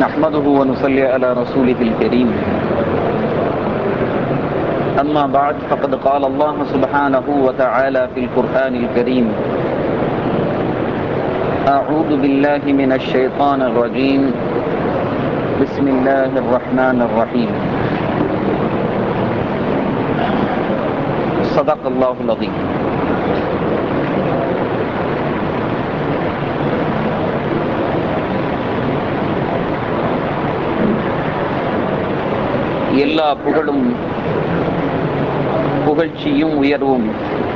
نحمده ونصلي على رسوله الكريم أما بعد فقد قال الله سبحانه وتعالى في القرآن الكريم أعوذ بالله من الشيطان الرجيم بسم الله الرحمن الرحيم صدق الله العظيم எல்லா புகழும் புகழ்ச்சியும் உயர்வும்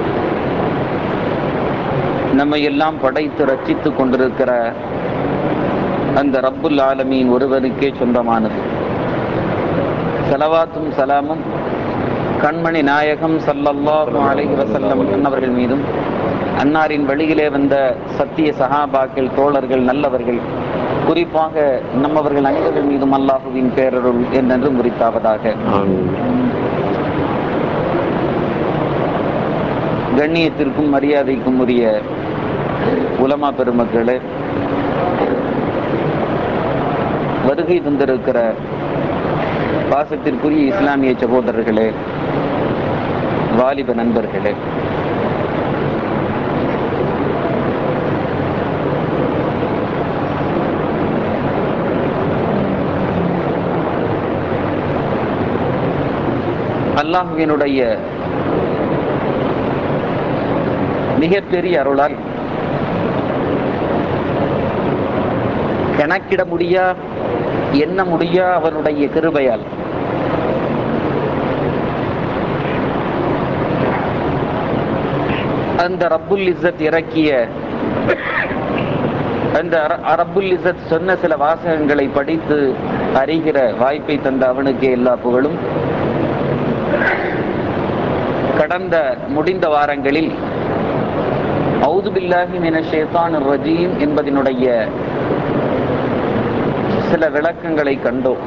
நம்மை எல்லாம் படைத்து ரச்சித்துக் கொண்டிருக்கிற அந்த ரப்புல் ஆலமீன் ஒருவருக்கே சொந்தமானது சலவாத்தும் சலாமும் கண்மணி நாயகம் சல்லல்லாஹு அலைஹி வஸல்லம் அன்னவர்கள் மீதும் அன்னாரின் வழியிலே வந்த சத்திய சஹாபாக்கள் தோழர்கள் நல்லவர்கள் குறிப்பாக நம்மவர்கள் அனைவர்கள் மீதும் அல்லாஹுவின் பேரருள் என்றென்று முறித்தாவதாக கண்ணியத்திற்கும் மரியாதைக்கும் உரிய உலமா பெருமக்களே வருகை தந்திருக்கிற பாசத்திற்குரிய இஸ்லாமிய சகோதரர்களே வாலிப நண்பர்களே அல்லாஹுவினுடைய மிகப்பெரிய அருளால் கணக்கிட முடியா எண்ண முடியா அவனுடைய கிருபையால் அந்த ரப்புல் இஸ்ஸத் இறக்கிய அந்த ரப்புல் இஸ்ஸத் சொன்ன சில வாசகங்களை படித்து அறிகிற வாய்ப்பை தந்த அவனுக்கே எல்லா புகழும் கடந்த முடிந்த வாரங்களில் அவுது பில்லாஹி மின ஷேத்தான் ரஜீம் என்பதனுடைய சில விளக்கங்களை கண்டோம்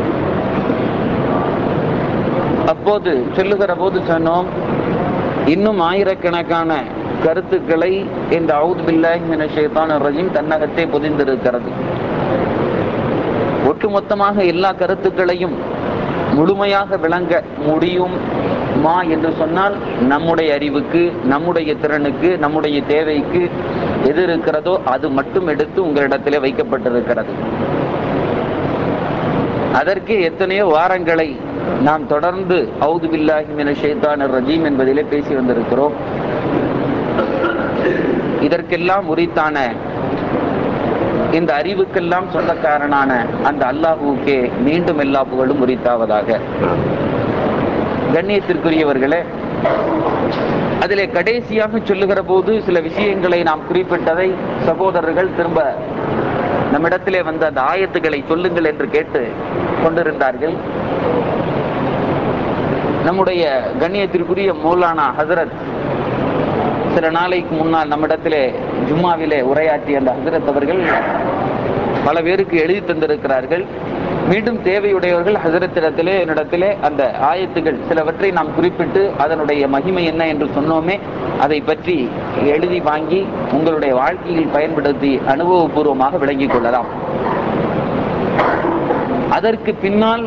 அப்போது சொல்லுகிற போது சொன்னோம் இன்னும் ஆயிரக்கணக்கான கருத்துக்களை இந்த அவுது பில்லாஹி மின ஷேத்தான் ரஜீம் தன்னகத்தே பொதிந்திருக்கிறது ஒட்டுமொத்தமாக எல்லா கருத்துக்களையும் முழுமையாக விளங்க முடியும் மா என்று சொன்னால் நம்முடைய அறிவுக்கு நம்முடைய திறனுக்கு நம்முடைய தேவைக்கு எது இருக்கிறதோ அது மட்டும் எடுத்து உங்களிடத்திலே வைக்கப்பட்டிருக்கிறது அதற்கு எத்தனையோ வாரங்களை நாம் தொடர்ந்து அவுது பில்லாஹி மின ஷைத்தான் ரஜீம் என்பதிலே பேசி வந்திருக்கிறோம் இதற்கெல்லாம் உரித்தான இந்த அறிவுக்கெல்லாம் சொந்தக்காரனான அந்த அல்லாஹுக்கே மீண்டும் எல்லா புகழும் உரித்தாவதாக கண்ணியத்திற்குரியவர்களே அதிலே கடைசியாக சொல்லுகிற போது சில விஷயங்களை நாம் குறிப்பிட்டதை சகோதரர்கள் திரும்ப நம்மிடத்திலே வந்த அந்த ஆயத்துக்களை சொல்லுங்கள் என்று கேட்டு கொண்டிருந்தார்கள் நம்முடைய கண்ணியத்திற்குரிய மௌலானா ஹசரத் சில நாளைக்கு முன்னால் நம்மிடத்திலே ஜும்மாவிலே உரையாற்றிய அந்த ஹசரத் அவர்கள் பல பேருக்கு எழுதி தந்திருக்கிறார்கள் மீண்டும் தேவையுடையவர்கள் ஹசரத்திடத்திலே என்னிடத்திலே அந்த ஆயத்துகள் சிலவற்றை நாம் குறிப்பிட்டு அதனுடைய மகிமை என்ன என்று சொன்னோமே அதை பற்றி எழுதி வாங்கி உங்களுடைய வாழ்க்கையில் பயன்படுத்தி அனுபவபூர்வமாக விளங்கிக் கொள்ளலாம் அதற்கு பின்னால்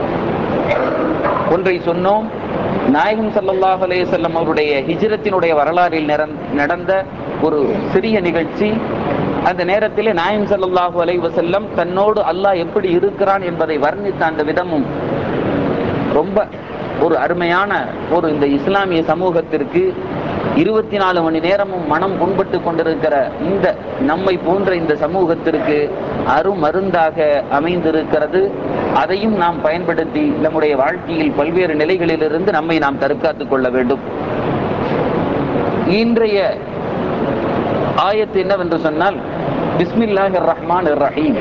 ஒன்றை சொன்னோம் நாயகம் சல்லாஹ் அலேசல்லம் அவருடைய ஹிஜ்ரத்தினுடைய வரலாறில் நடந்த ஒரு சிறிய நிகழ்ச்சி அந்த நேரத்திலே நாயம் சல்லாஹூ அலை வசல்லம் தன்னோடு அல்லாஹ் எப்படி இருக்கிறான் என்பதை வர்ணித்த அந்த விதமும் ரொம்ப ஒரு அருமையான ஒரு இந்த இஸ்லாமிய சமூகத்திற்கு இருபத்தி நாலு மணி நேரமும் மனம் புண்பட்டு கொண்டிருக்கிற இந்த நம்மை போன்ற இந்த சமூகத்திற்கு அருமருந்தாக அமைந்திருக்கிறது அதையும் நாம் பயன்படுத்தி நம்முடைய வாழ்க்கையில் பல்வேறு நிலைகளிலிருந்து நம்மை நாம் தற்காத்துக் கொள்ள வேண்டும் இன்றைய ஆயத்து என்னவென்று சொன்னால் பிஸ்மில்லாஹ் ரஹ்மான் ரஹீம்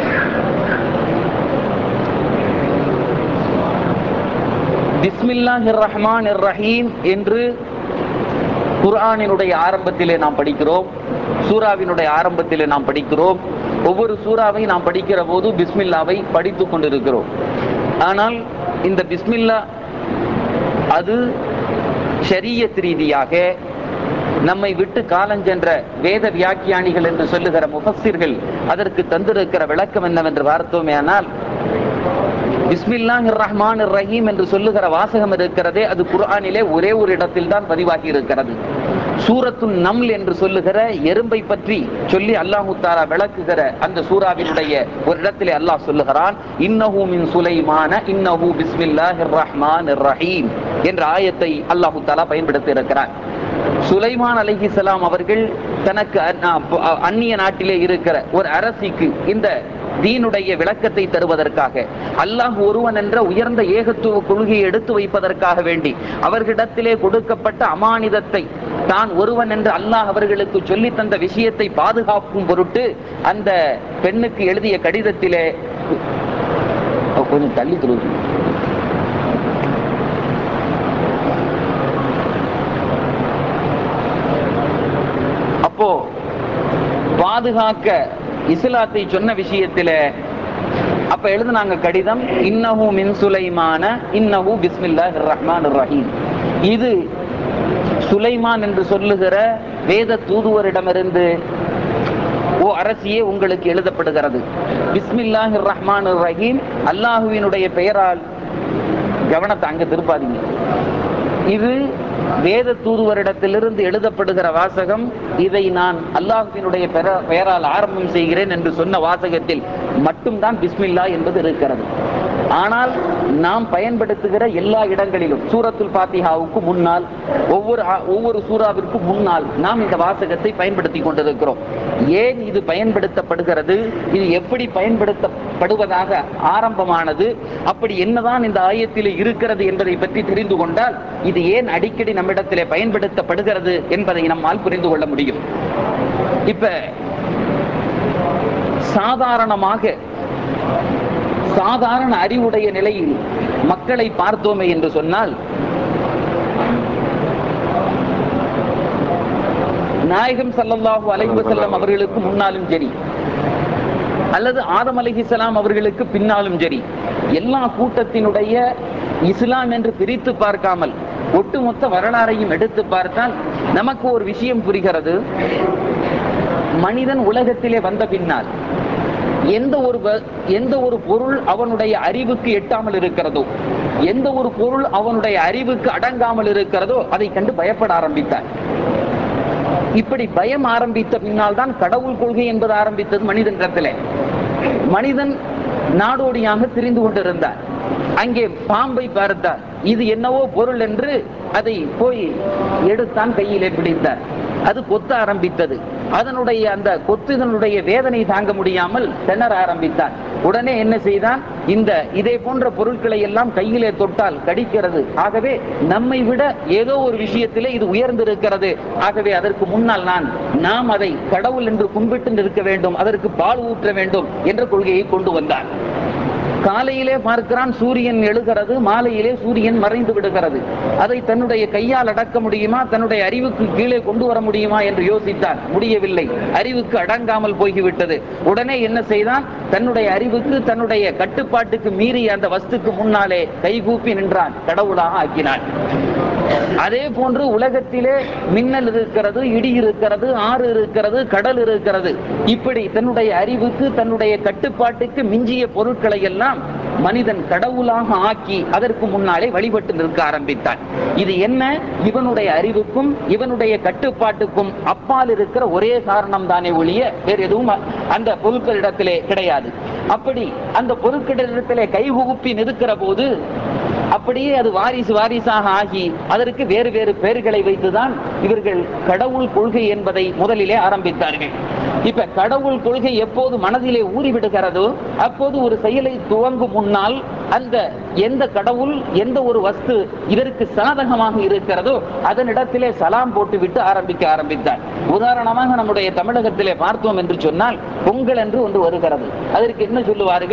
பிஸ்மில்லாஹ் ரஹ்மான் ரஹீம் என்று குர்ஆனினுடைய ஆரம்பத்திலே நாம் படிக்கிறோம் சூராவினுடைய ஆரம்பத்திலே நாம் படிக்கிறோம் ஒவ்வொரு சூறாவை நாம் படிக்கிற போது பிஸ்மில்லாவை படித்துக் கொண்டிருக்கிறோம் ஆனால் இந்த பிஸ்மில்லா அது ஷரியத் ரீதியாக நம்மை விட்டு காலஞ்சென்ற வேத வியாக்கியானிகள் என்று சொல்லுகிற முஃபஸ்ஸிர்கள் அதற்கு தந்திருக்கிற விளக்கம் என்னவென்று பார்த்தோமே ஆனால் பிஸ்மில்லாஹிர் ரஹ்மான் ரஹீம் என்று சொல்லுகிற வாசகம் இருக்கிறதே அது குர்ஆனிலே ஒரே ஒரு இடத்தில் தான் பதிவாகி இருக்கிறது சூரத்துன் நம்ல் என்று சொல்லுகிற எறும்பை பற்றி சொல்லி அல்லாஹு தாலா விளக்குகிற அந்த சூராவினுடைய ஒரு இடத்திலே அல்லாஹ் சொல்லுகிறான் இன்னஹு மின் சுலைமான இன்னஹு பிஸ்மில்லாஹிர் ரஹ்மான் ரஹீம் என்ற ஆயத்தை அல்லாஹு தாலா பயன்படுத்தி இருக்கிறான் சுலைமான் அலைஹிஸ்ஸலாம் அவர்கள் தனக்கு அ- அ- அந்நிய நாட்டிலே இருக்கிற ஒரு அரசிக்கு இந்த தீனுடைய விளக்கத்தை தருவதற்காக அல்லாஹ் ஒருவன் என்ற உயர்ந்த ஏகத்துவ கொள்கையை எடுத்து வைப்பதற்காக வேண்டி அவர்களிடத்திலே கொடுக்கப்பட்ட அமானிதத்தை தான் ஒருவன் என்று அல்லாஹ் அவர்களுக்கு சொல்லி தந்த விஷயத்தை பாதுகாக்கும் பொருட்டு அந்த பெண்ணுக்கு எழுதிய கடிதத்திலே கொஞ்சம் தள்ளி துருவி அப்போ பாதுகாக்க இஸ்லாத்தை சொன்ன விஷயத்தில அப்ப எழுதுனாங்க கடிதம் இன்னஹு மின் சுலைமான இன்னஹு பிஸ்மில்லாஹிர் ரஹ்மானிர் ரஹீம் இது சுலைமான் என்று சொல்லுகிற வேத தூதுவரிடமிருந்து ஓ அரசியே உங்களுக்கு எழுதப்படுகிறது பிஸ்மில்லாஹிர் ரஹ்மானிர் ரஹீம் அல்லாஹுவினுடைய பெயரால் கவனத்தை அங்க திருப்பாதீங்க இது வேத தூதுவரிடத்திலிருந்து எழுதப்படுகிற வாசகம் இதை நான் அல்லாஹ்வினுடைய பெற- பெயரால் ஆரம்பம் செய்கிறேன் என்று சொன்ன வாசகத்தில் மட்டும்தான் பிஸ்மில்லா என்பது இருக்கிறது ஆனால் நாம் பயன்படுத்துகிற எல்லா இடங்களிலும் சூரத்துல் ஃபாத்திஹாவுக்கு முன்னால் ஒவ்வொரு ஆ- ஒவ்வொரு சூறாவிற்கு முன்னால் நாம் இந்த வாசகத்தை பயன்படுத்தி கொண்டிருக்கிறோம் ஏன் இது பயன்படுத்தப்படுகிறது இது எப்படி பயன்படுத்தப்படுவதாக ஆரம்பமானது அப்படி என்னதான் இந்த ஆயத்தில் இருக்கிறது என்பதை பற்றி தெரிந்து கொண்டால் இது ஏன் அடிக்கடி நம்மிடத்திலே பயன்படுத்தப்படுகிறது என்பதை நம்மால் புரிந்து கொள்ள முடியும் இப்ப சாதாரணமாக சாதாரண அறிவுடைய நிலையில் மக்களை பார்த்தோமே என்று சொன்னால் நாயகம் ஸல்லல்லாஹு அலைஹி வஸல்லம் அவர்களுக்கு முன்னாலும் சரி அல்லது ஆதம் அலைஹிஸ்ஸலாம் அவர்களுக்கு பின்னாலும் சரி எல்லா கூட்டத்தினுடைய இஸ்லாம் என்று பிரித்து பார்க்காமல் ஒட்டுமொத்த வரலாறையும் எடுத்து பார்த்தால் நமக்கு ஒரு விஷயம் புரிகிறது மனிதன் உலகத்திலே வந்த பின்னால் எந்த ஒரு வ- எந்த ஒரு பொருள் அவனுடைய அறிவுக்கு எட்டாமல் இருக்கிறதோ எந்த ஒரு பொருள் அவனுடைய அறிவுக்கு அடங்காமல் இருக்கிறதோ அதை கண்டு பயப்பட ஆரம்பித்தார் இப்படி பயம் ஆரம்பித்த பின்னால் தான் கடவுள் கொள்கை என்பது ஆரம்பித்தது மனிதனிடத்திலே மனிதன் நாடோடியாக திரிந்து கொண்டிருந்தார் அங்கே பாம்பை பார்த்தார் இது என்னவோ பொருள் என்று அதை போய் எடுத்தான் கையிலே பிடித்தார் அது கொத்த ஆரம்பித்தது அதனுடைய அந்த கொத்துதனுடைய வேதனை தாங்க முடியாமல் திணற ஆரம்பித்தான் உடனே என்ன செய்தான் இந்த இதே போன்ற பொருட்களை எல்லாம் கையிலே தொட்டால் கடிக்கிறது ஆகவே நம்மை விட ஏதோ ஒரு விஷயத்திலே இது உயர்ந்திருக்கிறது ஆகவே அதற்கு முன்னால் நான் நாம் அதை கடவுள் என்று கும்பிட்டு நிற்க வேண்டும் அதற்கு பால் ஊற்ற வேண்டும் என்ற கொள்கையை கொண்டு வந்தார் காலையிலே பார்க்கிறான் சூரியன் எழுகிறது மாலையிலே சூரியன் மறைந்து விடுகிறது அதை தன்னுடைய கையால் அடக்க முடியுமா தன்னுடைய அறிவுக்கு கீழே கொண்டு வர முடியுமா என்று யோசித்தான் முடியவில்லை அறிவுக்கு அடங்காமல் போய்விட்டது உடனே என்ன செய்தான் தன்னுடைய அறிவுக்கு தன்னுடைய கட்டுப்பாட்டுக்கு மீறி அந்த வஸ்துக்கு முன்னாலே கைகூப்பி நின்றான் கடவுளாக ஆக்கினான் அதே போன்று உலகத்திலே மின்னல் இருக்கிறது இடி இருக்கிறது ஆறு இருக்கிறது கடல் இருக்கிறது இப்படி தன்னுடைய அறிவுக்கு தன்னுடைய கட்டுப்பாட்டுக்கு மிஞ்சிய பொருட்களை எல்லாம் மனிதன் கடவுளாக ஆக்கி அதற்கு முன்னாலே வழிபட்டு நிற்க ஆரம்பித்தான் இது என்ன இவனுடைய அறிவுக்கும் இவனுடைய கட்டுப்பாட்டுக்கும் அப்பால் இருக்கிற ஒரே காரணம் தானே ஒழிய வேறு எதுவும் அ- அந்த பொருட்களிடத்திலே கிடையாது அப்படி அந்த பொருட்களிடத்திலே கைகுப்பி நிற்கிற போது அப்படியே அது வாரிசு வாரிசாக ஆகி அதற்கு வேறு வேறு பெயர்களை வைத்துதான் இவர்கள் கடவுள் கொள்கை என்பதை முதலிலே ஆரம்பித்தார்கள் இப்ப கடவுள் கொள்கை எப்போது மனதிலே ஊறிவிடுகிறதோ அப்போது ஒரு செயலை துவங்கும் முன்னால் அந்த எந்த கடவுள் எந்த ஒரு வஸ்து இதற்கு சாதகமாக இருக்கிறதோ அதனிடத்திலே சலாம் போட்டுவிட்டு ஆரம்பிக்க ஆரம்பித்தார் உதாரணமாக நம்முடைய தமிழகத்திலே பார்த்தோம் என்று சொன்னால் பொங்கல் என்று ஒன்று வருகிறது அதற்கு என்ன சொல்லுவார்கள்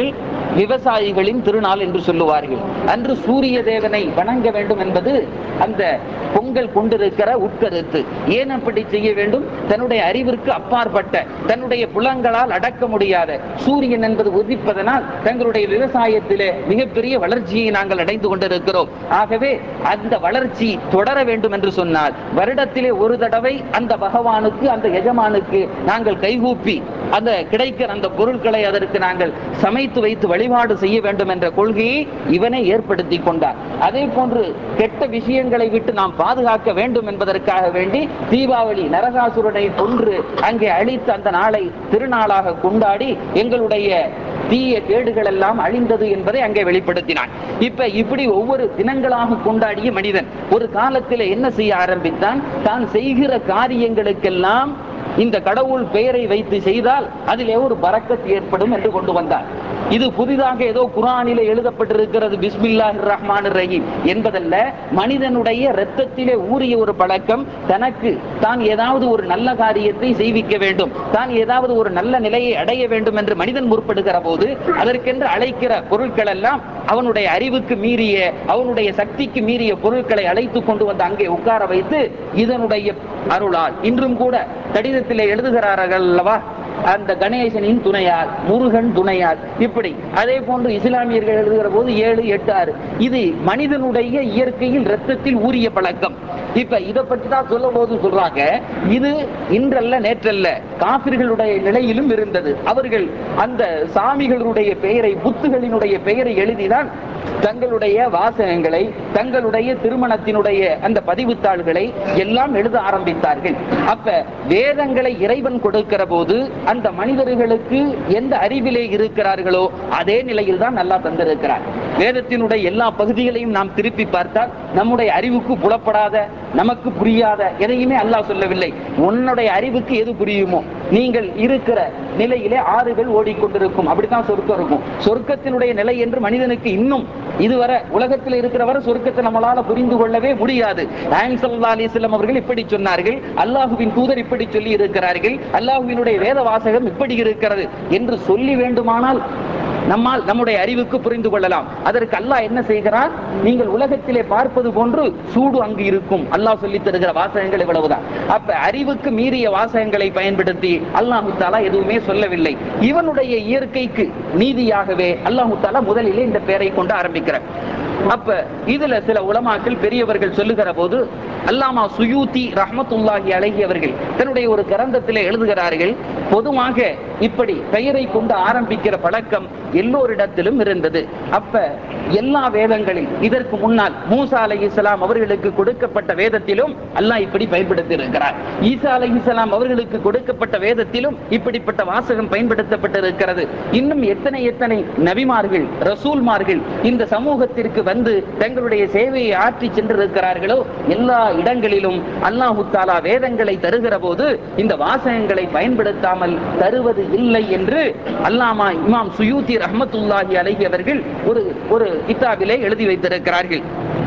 விவசாயிகளின் திருநாள் என்று சொல்லுவார்கள் அன்று சூரிய தேவனை வணங்க வேண்டும் என்பது அந்த பொங்கல் கொண்டிருக்கிற உட்கருத்து ஏன் அப்படி செய்ய வேண்டும் தன்னுடைய அறிவிற்கு அப்பாற்பட்ட தன்னுடைய புலங்களால் அடக்க முடியாத சூரியன் என்பது உதிப்பதனால் தங்களுடைய விவசாயத்திலே மிகப்பெரிய வளர்ச்சியை நாங்கள் அடைந்து கொண்டிருக்கிறோம் ஆகவே அந்த வளர்ச்சி தொடர வேண்டும் என்று சொன்னால் வருடத்திலே ஒரு தடவை அந்த பகவானுக்கு அந்த எஜமானுக்கு நாங்கள் கைகூப்பி அந்த கிடைக்கிற அந்த பொருட்களை அதற்கு நாங்கள் சமைத்து வைத்து வழிபாடு செய்ய வேண்டும் என்ற கொள்கையை இவனை ஏற்படுத்தி கொண்டார் அதே போன்று கெட்ட விஷயங்களை விட்டு நாம் பாதுகாக்க வேண்டும் என்பதற்காக வேண்டி தீபாவளி நரகாசுரனை கொன்று அங்கே அழித்து அந்த நாளை திருநாளாக கொண்டாடி எங்களுடைய தீய கேடுகள் எல்லாம் அழிந்தது என்பதை அங்கே வெளிப்படுத்தினான் இப்ப இப்படி ஒவ்வொரு தினங்களாக கொண்டாடிய மனிதன் ஒரு காலத்தில் என்ன செய்ய ஆரம்பித்தான் தான் செய்கிற காரியங்களுக்கெல்லாம் இந்த கடவுள் பெயரை வைத்து செய்தால் அதிலே ஒரு பரக்கத் ஏற்படும் என்று கொண்டு வந்தார் இது புதிதாக ஏதோ குரானிலே எழுதப்பட்டிருக்கிறது பிஸ்மில்லாஹ் ரஹ்மான் ரஹீம் என்பதல்ல மனிதனுடைய இரத்தத்திலே ஊறிய ஒரு பழக்கம் தனக்கு தான் ஏதாவது ஒரு நல்ல காரியத்தை செய்விக்க வேண்டும் தான் ஏதாவது ஒரு நல்ல நிலையை அடைய வேண்டும் என்று மனிதன் முற்படுகிற போது அதற்கென்று அழைக்கிற பொருட்கள் எல்லாம் அவனுடைய அறிவுக்கு மீறிய அவனுடைய சக்திக்கு மீறிய பொருட்களை அழைத்து கொண்டு வந்து அங்கே உட்கார வைத்து இதனுடைய அருளால் இன்றும் கூட கடிதத்திலே எழுதுகிறார்கள் அல்லவா அந்த கணேசனின் துணையால் முருகன் துணையால் இப்படி அதே போன்று இஸ்லாமியர்கள் எழுதுகிற போது ஏழு எட்டு ஆறு இது மனிதனுடைய இயற்கையில் ரத்தத்தில் ஊறிய பழக்கம் இப்ப இதை பற்றி தான் சொல்லும் போது சொல்றாங்க இது இன்றல்ல நேற்றல்ல காபிர்களுடைய நிலையிலும் இருந்தது அவர்கள் அந்த சாமிகளுடைய பெயரை புத்துகளினுடைய பெயரை எழுதிதான் தங்களுடைய வாசகங்களை தங்களுடைய திருமணத்தினுடைய அந்த பதிவுத்தாள்களை எல்லாம் எழுத ஆரம்பித்தார்கள் அப்ப வேதங்களை இறைவன் கொடுக்கிற போது அந்த மனிதர்களுக்கு எந்த அறிவிலே இருக்கிறார்களோ அதே நிலையில் தான் நல்லா தந்திருக்கிறார் வேதத்தினுடைய எல்லா பகுதிகளையும் நாம் திருப்பி பார்த்தால் நம்முடைய அறிவுக்கு புலப்படாத நமக்கு புரியாத எதையுமே அல்லாஹ் சொல்லவில்லை உன்னுடைய அறிவுக்கு எது புரியுமோ நீங்கள் இருக்கிற நிலையிலே ஆறுகள் ஓடிக்கொண்டிருக்கும் அப்படித்தான் சொர்க்கம் இருக்கும் சொர்க்கத்தினுடைய நிலை என்று மனிதனுக்கு இன்னும் இதுவரை உலகத்தில் இருக்கிற வரை சொர்க்கத்தை நம்மளால புரிந்து கொள்ளவே முடியாது நாயம் ஸல்லல்லாஹு அலைஹி வஸல்லம் அவர்கள் இப்படி சொன்னார்கள் அல்லாஹுவின் தூதர் இப்படி சொல்லி இருக்கிறார்கள் அல்லாஹுவினுடைய வேத வாசகம் இப்படி இருக்கிறது என்று சொல்லி வேண்டுமானால் நம்மால் நம்முடைய அறிவுக்கு புரிந்து கொள்ளலாம் அதற்கு அல்லாஹ் என்ன செய்கிறார் நீங்கள் உலகத்திலே பார்ப்பது போன்று சூடு அங்கு இருக்கும் அல்லாஹ் சொல்லி தருகிற வாசகங்கள் இவ்வளவுதான் அப்ப அறிவுக்கு மீறிய வாசகங்களை பயன்படுத்தி அல்லாஹு தாலா எதுவுமே சொல்லவில்லை இவனுடைய இயற்கைக்கு நீதியாகவே அல்லாஹு தாலா முதலிலே இந்த பெயரை கொண்டு ஆரம்பிக்கிறார் அப்ப இதுல சில உலமாக்கள் பெரியவர்கள் சொல்லுகிற போது அல்லாமா சுயூதி ரஹமத்துல்லாஹி அழகி அவர்கள் தன்னுடைய ஒரு கிரந்தத்திலே எழுதுகிறார்கள் பொதுவாக இப்படி பெயரை கொண்டு ஆரம்பிக்கிற பழக்கம் எல்லோரிடத்திலும் இருந்தது அப்ப எல்லா வேதங்களில் இதற்கு முன்னால் மூசா அலை இஸ்லாம் அவர்களுக்கு கொடுக்கப்பட்ட வேதத்திலும் அல்லாஹ் இப்படி பயன்படுத்தி இருக்கிறார் ஈசா அலை இஸ்லாம் அவர்களுக்கு கொடுக்கப்பட்ட வேதத்திலும் இப்படிப்பட்ட வாசகம் பயன்படுத்தப்பட்டிருக்கிறது இன்னும் எத்தனை எத்தனை நபிமார்கள் ரசூல்மார்கள் இந்த சமூகத்திற்கு வந்து தங்களுடைய சேவையை ஆற்றி சென்றிருக்கிறார்களோ எல்லா இடங்களிலும் அல்லாஹு தாலா வேதங்களை தருகிற போது இந்த வாசகங்களை பயன்படுத்தாமல் தருவது இல்லை என்று அல்லாமா இமாம் சுயூதி ரஹமத்துல்லாஹி அலைஹி அவர்கள் ஒரு ஒரு கிதாபிலே எழுதி வைத்திருக்கிறார்கள்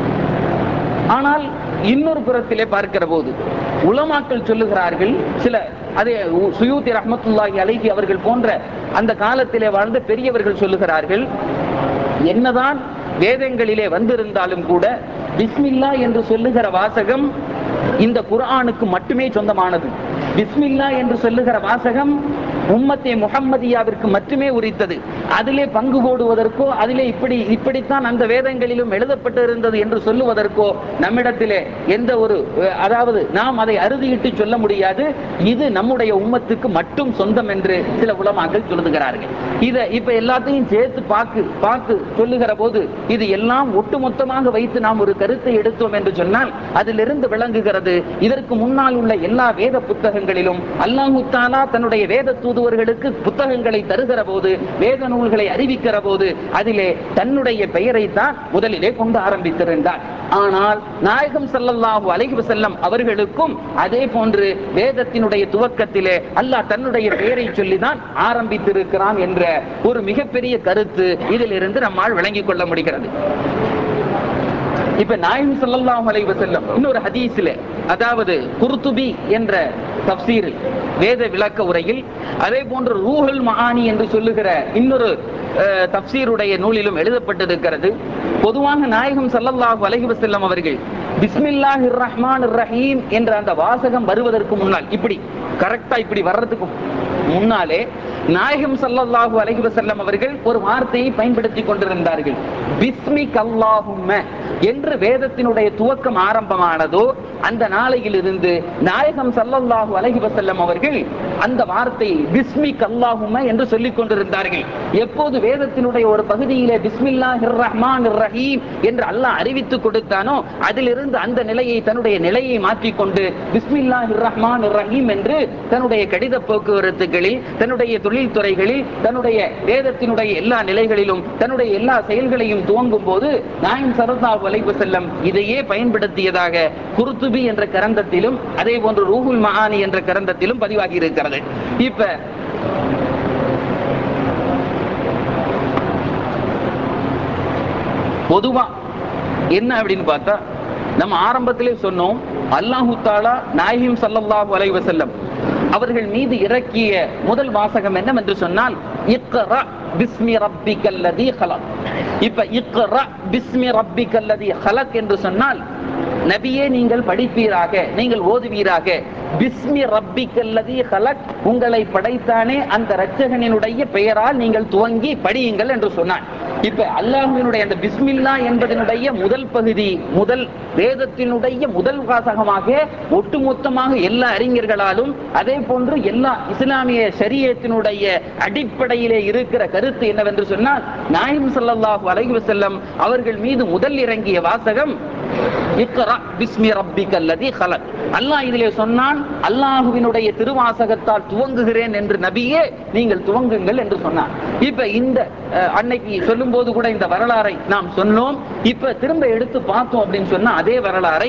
ஆனால் இன்னொரு புறத்திலே பார்க்கிற போது உலமாக்கள் சொல்லுகிறார்கள் சில அதே உ- சுயூதி ரஹமத்துல்லாஹி அலைஹி அவர்கள் போன்ற அந்த காலத்திலே வாழ்ந்த பெரியவர்கள் சொல்லுகிறார்கள் என்னதான் வேதங்களிலே வந்திருந்தாலும் கூட பிஸ்மில்லா என்று சொல்லுகிற வாசகம் இந்த குர்ஆனுக்கு மட்டுமே சொந்தமானது பிஸ்மில்லா என்று சொல்லுகிற வாசகம் உம்மத்தே முஹம்மதியாவிற்கு மட்டுமே உரித்தது அதிலே பங்கு போடுவதற்கோ அதிலே இப்படி இப்படித்தான் அந்த வேதங்களிலும் எழுதப்பட்டு இருந்தது என்று சொல்லுவதற்கோ நம்மிடத்திலே எந்த ஒரு அஹ், அதாவது நாம் அதை அறுதியிட்டு சொல்ல முடியாது இது நம்முடைய உம்மத்துக்கு மட்டும் சொந்தம் என்று சில உலமாக்கள் சொல்லுகிறார்கள் இதை இப்ப எல்லாத்தையும் சேர்த்து பார்த்து பார்த்து சொல்லுகிற போது இது எல்லாம் ஒட்டுமொத்தமாக வைத்து நாம் ஒரு கருத்தை எடுத்தோம் என்று சொன்னால் அதிலிருந்து விளங்குகிறது இதற்கு முன்னால் உள்ள எல்லா வேத புத்தகங்களிலும் அல்லாஹு தாலா தன்னுடைய வேத தூதுவர்களுக்கு புத்தகங்களை தருகிற போது வேத நூல்களை அறிவிக்கிற போது அதிலே தன்னுடைய பெயரை தான் முதலிலே கொண்டு ஆரம்பித்திருந்தார் ஆனால் நாயகம் ஸல்லல்லாஹு அலைஹி வஸல்லம் அவர்களுக்கும் அதே போன்று வேதத்தினுடைய துவக்கத்திலே அல்லாஹ் தன்னுடைய பெயரை சொல்லிதான் ஆரம்பித்திருக்கிறான் என்ற ஒரு மிகப்பெரிய கருத்து இதிலிருந்து நம்மால் விளங்கிக் கொள்ள முடிகிறது இப்ப நாயகம் ஸல்லல்லாஹு அலைஹி வஸல்லம் இன்னொரு ஹதீஸ்ல அதாவது குர்துபி என்ற தப்சீரில் வேத விளக்க உரையில் அதே போன்று ரூஹுல் மஆனி என்று சொல்லுகிற இன்னொரு அஹ், தப்சீருடைய நூலிலும் எழுதப்பட்டிருக்கிறது பொதுவாக நாயகம் ஸல்லல்லாஹு அலைஹி வஸல்லம் அவர்கள் பிஸ்மில்லாஹிர் ரஹ்மானிர் ரஹீம் என்ற அந்த வாசகம் வருவதற்கு முன்னால் இப்படி கரெக்டா இப்படி வர்றதுக்கு முன்னாலே நாயகம் ஸல்லல்லாஹு அலைஹி வஸல்லம் அவர்கள் ஒரு வார்த்தையை பயன்படுத்தி கொண்டிருந்தார்கள் பிஸ்மிக் அல்லாஹும்ம என்று வேதத்தினுடைய துவக்கம் ஆரம்பமானதோ அந்த நாளையிலிருந்து நாயகம் ஸல்லல்லாஹு அலைஹி வஸல்லம் அவர்கள் அந்த வார்த்தையை பிஸ்மிக் அல்லாஹும்ம என்று சொல்லிக் கொண்டிருந்தார்கள் எப்போது வேதத்தினுடைய ஒரு பகுதியிலே பிஸ்மில்லாஹிர் ரஹ்மானிர் ரஹீம் என்று அல்லாஹ் அறிவித்து கொடுத்தானோ அதிலிருந்து அந்த நிலையை தன்னுடைய நிலையை மாற்றிக்கொண்டு பிஸ்மில்லாஹிர் ரஹ்மானிர் ரஹீம் என்று தன்னுடைய கடித போக்குவரத்துகளில் தன்னுடைய தொழில் துறைகளில் தன்னுடைய வேதத்தினுடைய எல்லா நிலைகளிலும் தன்னுடைய எல்லா செயல்களையும் துவங்கும் போது நாயம் சரதாஹு அலைஹி வஸல்லம் இதையே பயன்படுத்தியதாக குருத்துபி என்ற கரந்தத்திலும் அதே போன்று ரூஹுல் மஹானி என்ற கரந்தத்திலும் பதிவாகி இருக்கிறது இப்ப பொதுவா என்ன அப்படின்னு பார்த்தா நம்ம ஆரம்பத்திலே சொன்னோம் அல்லாஹு தாலா நாயிம் ஸல்லல்லாஹு அலைஹி வஸல்லம் அவர்கள் மீது இறக்கிய முதல் வாசகம் என்னவென்று சொன்னால் இக்ரா பிஸ்மி ரப்பிக்கல்லதி ஹலக் இப்ப இக்ரா பிஸ்மி ரப்பிக்கல்லதி ஹலக் என்று சொன்னால் நபியே நீங்கள் படிப்பீராக நீங்கள் ஓதுவீராக பிஸ்மி ரப்பிக்கல்லதி ஹலக் உங்களை படைத்தானே அந்த இரட்சகனினுடைய பெயரால் நீங்கள் துவங்கி படியுங்கள் என்று சொன்னான் இப்ப அல்லாஹ்வினுடைய அந்த பிஸ்மில்லா என்பதனுடைய முதல் பகுதி முதல் வேதத்தினுடைய முதல் வாசகமாக ஒட்டுமொத்தமாக எல்லா அறிஞர்களாலும் அதே போன்று எல்லா இஸ்லாமிய ஷரியத்தினுடைய அடிப்படையிலே இருக்கிற கருத்து என்னவென்று சொன்னால் நாயிம் ஸல்லல்லாஹு அலைஹி வஸல்லம் அவர்கள் மீது முதல் இறங்கிய வாசகம் இக்ரா பிஸ்மி ரப்பிக்கல்லதி ஹலக் அல்லாஹ் இதிலே சொன்னான் அல்லாஹுவினுடைய திருவாசகத்தால் துவங்குகிறேன் என்று நபியே நீங்கள் துவங்குங்கள் என்று சொன்னான் இப்ப இந்த அஹ், அன்னைக்கு சொல்லும்போது கூட இந்த வரலாறை நாம் சொன்னோம் இப்ப திரும்ப எடுத்து பார்த்தோம் அப்படின்னு சொன்னா அதே வரலாறை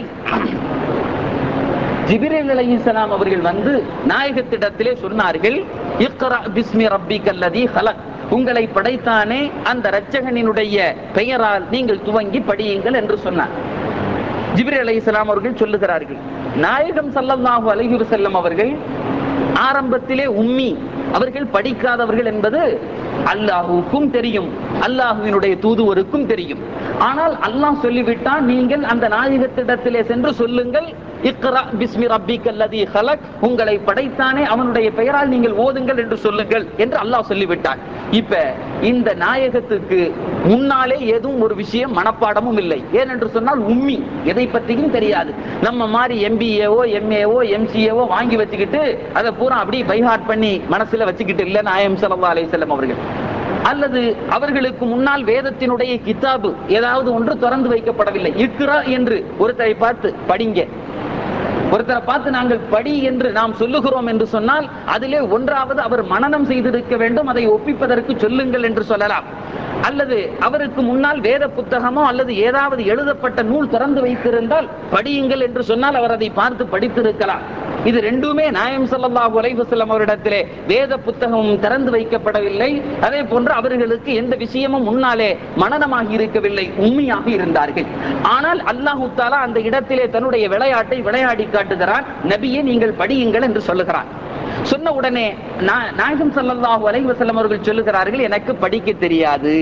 ஜிபிரேல் அலைஹிஸ்ஸலாம் அவர்கள் வந்து நாயகத்திடத்திலே சொன்னார்கள் இக்ரா பிஸ்மி ரப்பிக்கல்லதி ஹலக் உங்களை படைத்தானே அந்த இரட்சகனினுடைய பெயரால் நீங்கள் துவங்கி படியுங்கள் என்று சொன்னார் ஜிப்ரி அலைஹிஸ்ஸலாம் அவர்கள் சொல்லுகிறார்கள் நாயகம் ஸல்லல்லாஹு அலைஹி வஸல்லம் அவர்கள் ஆரம்பத்திலே உம்மி அவர்கள் படிக்காதவர்கள் என்பது அல்லாஹுவுக்கும் தெரியும் அல்லாஹுவினுடைய தூதுவருக்கும் தெரியும் ஆனால் அல்லாஹ் சொல்லிவிட்டான் நீங்கள் அந்த நாயகத்திடத்திலே சென்று சொல்லுங்கள் இக்ரா பிஸ்மி ரப்பிக்கல்லதி ஹலக் உங்களை படைத்தானே அவனுடைய பெயரால் நீங்கள் ஓதுங்கள் என்று சொல்லுங்கள் என்று அல்லாஹ் சொல்லிவிட்டான் இப்ப இந்த நாயகத்துக்கு முன்னாலே எதுவும் ஒரு விஷயம் மனப்பாடமும் இல்லை ஏனென்று சொன்னால் உம்மி எதை பற்றியும் தெரியாது நம்ம மாதிரி எம்பிஏவோ எம்ஏவோ எம்சிஏவோ வாங்கி வச்சுக்கிட்டு அதை பூரா அப்படியே பைஹார்ட் பண்ணி மனசுல வச்சுக்கிட்டு இல்ல நாயம் ஸல்லல்லாஹு அலைஹி வஸல்லம் அவர்கள் அல்லது அவர்களுக்கு முன்னால் வேதத்தினுடைய கிதாபு ஏதாவது ஒன்று திறந்து வைக்கப்படவில்லை இக்ரா என்று ஒருத்தரை பார்த்து படிங்க ஒருத்தரை பார்த்து நாங்கள் படி என்று நாம் சொல்லுகிறோம் என்று சொன்னால் அதிலே ஒன்றாவது அவர் மனனம் செய்திருக்க வேண்டும் அதை ஒப்பிப்பதற்கு சொல்லுங்கள் என்று சொல்லலாம் அல்லது அவருக்கு முன்னால் வேத புத்தகமோ அல்லது ஏதாவது எழுதப்பட்ட நூல் திறந்து வைத்திருந்தால் படியுங்கள் என்று சொன்னால் அவர் அதை பார்த்து படித்திருக்கலாம் இது ரெண்டுமே நாயம் ஸல்லல்லாஹு அலைஹி வஸல்லம் அவரிடத்திலே வேத புத்தகமும் திறந்து வைக்கப்படவில்லை அதே போன்று அவர்களுக்கு எந்த விஷயமும் முன்னாலே மனனமாகி இருக்கவில்லை உண்மையாக இருந்தார்கள் ஆனால் அல்லாஹு தாலா அந்த இடத்திலே தன்னுடைய விளையாட்டை விளையாடி காட்டுகிறான் நபியே நீங்கள் படியுங்கள் என்று சொல்லுகிறான் சொன்ன உடனே நா- நாயகம் ஸல்லல்லாஹு அலைஹி வஸல்லம் அவர்கள் சொல்லுகிறார்கள் எனக்கு படிக்க தெரியாது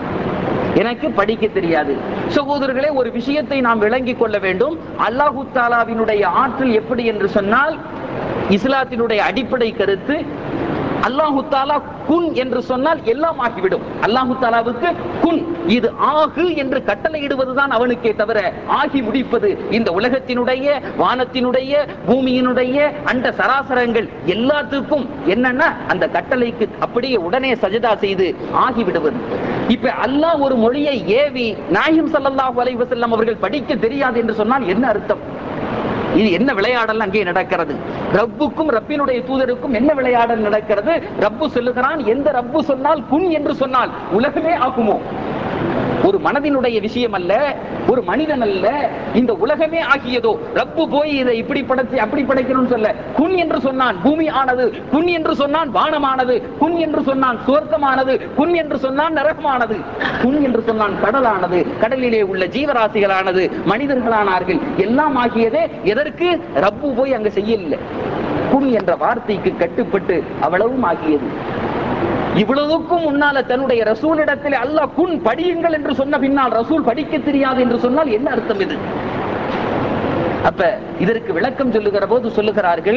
எனக்கு படிக்க தெரியாது சகோதரர்களே ஒரு விஷயத்தை நாம் விளங்கிக் கொள்ள வேண்டும் அல்லாஹு தாலாவினுடைய ஆற்றல் எப்படி என்று சொன்னால் இஸ்லாத்தினுடைய அடிப்படை கருத்து அல்லாஹு தாலா குன் என்று சொன்னால் எல்லாம் ஆகிவிடும் அல்லாஹு தாலாவுக்கு குன் இது ஆகு என்று கட்டளையிடுவதுதான் அவனுக்கே தவிர ஆகி முடிப்பது இந்த உலகத்தினுடைய வானத்தினுடைய பூமியினுடைய அண்ட சராசரங்கள் எல்லாத்துக்கும் என்னன்னா அந்த கட்டளைக்கு அப்படியே உடனே சஜதா செய்து ஆகிவிடுவது இப்ப அல்லாஹ் ஒரு மொழியை ஏவி நாயிம் ஸல்லல்லாஹு அலைஹி வஸல்லம் அவர்கள் படிக்க தெரியாது என்று சொன்னால் என்ன அர்த்தம் இது என்ன விளையாடல் அங்கே நடக்கிறது ரப்புக்கும் ரப்பினுடைய தூதருக்கும் என்ன விளையாடல் நடக்கிறது ரப்பு சொல்லுகிறான் எந்த ரப்பு சொன்னால் குன் என்று சொன்னால் உலகமே ஆகுமோ ஒரு மனதினுடைய விஷயம் அல்ல ஒரு மனிதன் அல்ல இந்த உலகமே ஆகியதோ ரப்பு போய் இதை இப்படி படைச்சு அப்படி படைக்கணும்னு சொல்ல குன் என்று சொன்னான் பூமி ஆனது குன் என்று சொன்னான் வானமானது குன் என்று சொன்னான் சுவர்க்கமானது குன் என்று சொன்னான் நரகமானது குன் என்று சொன்னான் கடலானது கடலிலே உள்ள ஜீவராசிகளானது மனிதர்களானார்கள் எல்லாம் ஆகியதே எதற்கு ரப்பு போய் அங்க செய்யல குன் என்ற வார்த்தைக்கு கட்டுப்பட்டு அவ்வளவும் ஆகியது இவ்வளவுக்கும் முன்னால தன்னுடைய ரசூலிடத்தில் அல்லாஹ் குன் படியுங்கள் என்று சொன்ன பின்னால் ரசூல் படிக்க தெரியாது என்று சொன்னால் என்ன அர்த்தம் இது அப்ப இதற்கு விளக்கம் சொல்லுகிற போது சொல்லுகிறார்கள்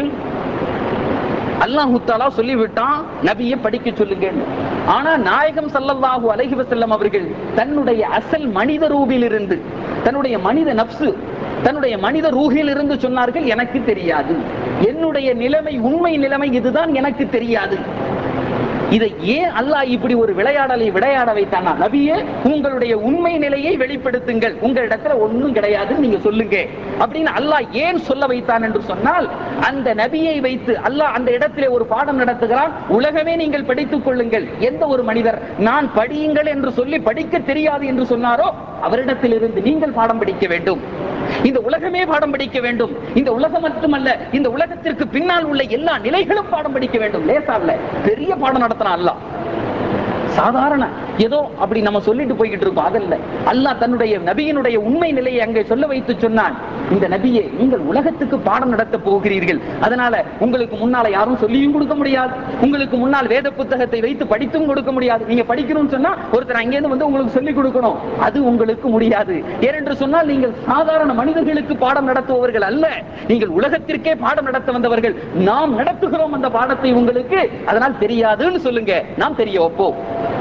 அல்லாஹு தாலா சொல்லிவிட்டான் நபியை படிக்க சொல்லுங்க ஆனா நாயகம் சல்லல்லாஹு அலைஹி வஸல்லம் அவர்கள் தன்னுடைய அசல் மனித ரூபிலிருந்து தன்னுடைய மனித நப்சு தன்னுடைய மனித ரூஹில் இருந்து சொன்னார்கள் எனக்கு தெரியாது என்னுடைய நிலைமை உண்மை நிலைமை இதுதான் எனக்கு தெரியாது இதை ஏன் அல்லாஹ் இப்படி ஒரு விளையாடலை விளையாட வைத்தானா நபியே உங்களுடைய உண்மை நிலையை வெளிப்படுத்துங்கள் உங்களிடத்துல ஒண்ணும் கிடையாது நீங்க சொல்லுங்க அப்படின்னு அல்லாஹ் ஏன் சொல்ல வைத்தான் என்று சொன்னால் அந்த நபியை வைத்து அல்லாஹ் அந்த இடத்திலே ஒரு பாடம் நடத்துகிறான் உலகமே நீங்கள் படித்துக் கொள்ளுங்கள் எந்த ஒரு மனிதர் நான் படியுங்கள் என்று சொல்லி படிக்க தெரியாது என்று சொன்னாரோ அவரிடத்தில் இருந்து நீங்கள் பாடம் படிக்க வேண்டும் இந்த உலகமே பாடம் படிக்க வேண்டும் இந்த உலகம் மட்டுமல்ல இந்த உலகத்திற்கு பின்னால் உள்ள எல்லா நிலைகளும் பாடம் படிக்க வேண்டும் லேசாவில் பெரிய பாடம் நடத்தினான் அல்லாஹ் சாதாரண ஏதோ அப்படி நம்ம சொல்லிட்டு போய்கிட்டு இருக்கோம் அதல்ல அல்லாஹ் தன்னுடைய நபியினுடைய உண்மை நிலையை அங்கே சொல்ல வைத்து சொன்னான் இந்த நபியே நீங்கள் உலகத்துக்கு பாடம் நடத்த போகிறீர்கள் அதனால உங்களுக்கு முன்னால யாரும் சொல்லியும் கொடுக்க முடியாது உங்களுக்கு முன்னால் வேத புத்தகத்தை வைத்து படித்தும் கொடுக்க முடியாது நீங்க படிக்கணும்னு சொன்னா ஒருத்தர் அங்கேருந்து வந்து உங்களுக்கு சொல்லிக் கொடுக்கணும் அது உங்களுக்கு முடியாது ஏனென்று சொன்னால் நீங்கள் சாதாரண மனிதர்களுக்கு பாடம் நடத்துபவர்கள் அல்ல நீங்கள் உலகத்திற்கே பாடம் நடத்த வந்தவர்கள் நாம் நடத்துகிறோம் அந்த பாடத்தை உங்களுக்கு அதனால் தெரியாதுன்னு சொல்லுங்க நாம் தெரிய வைப்போம்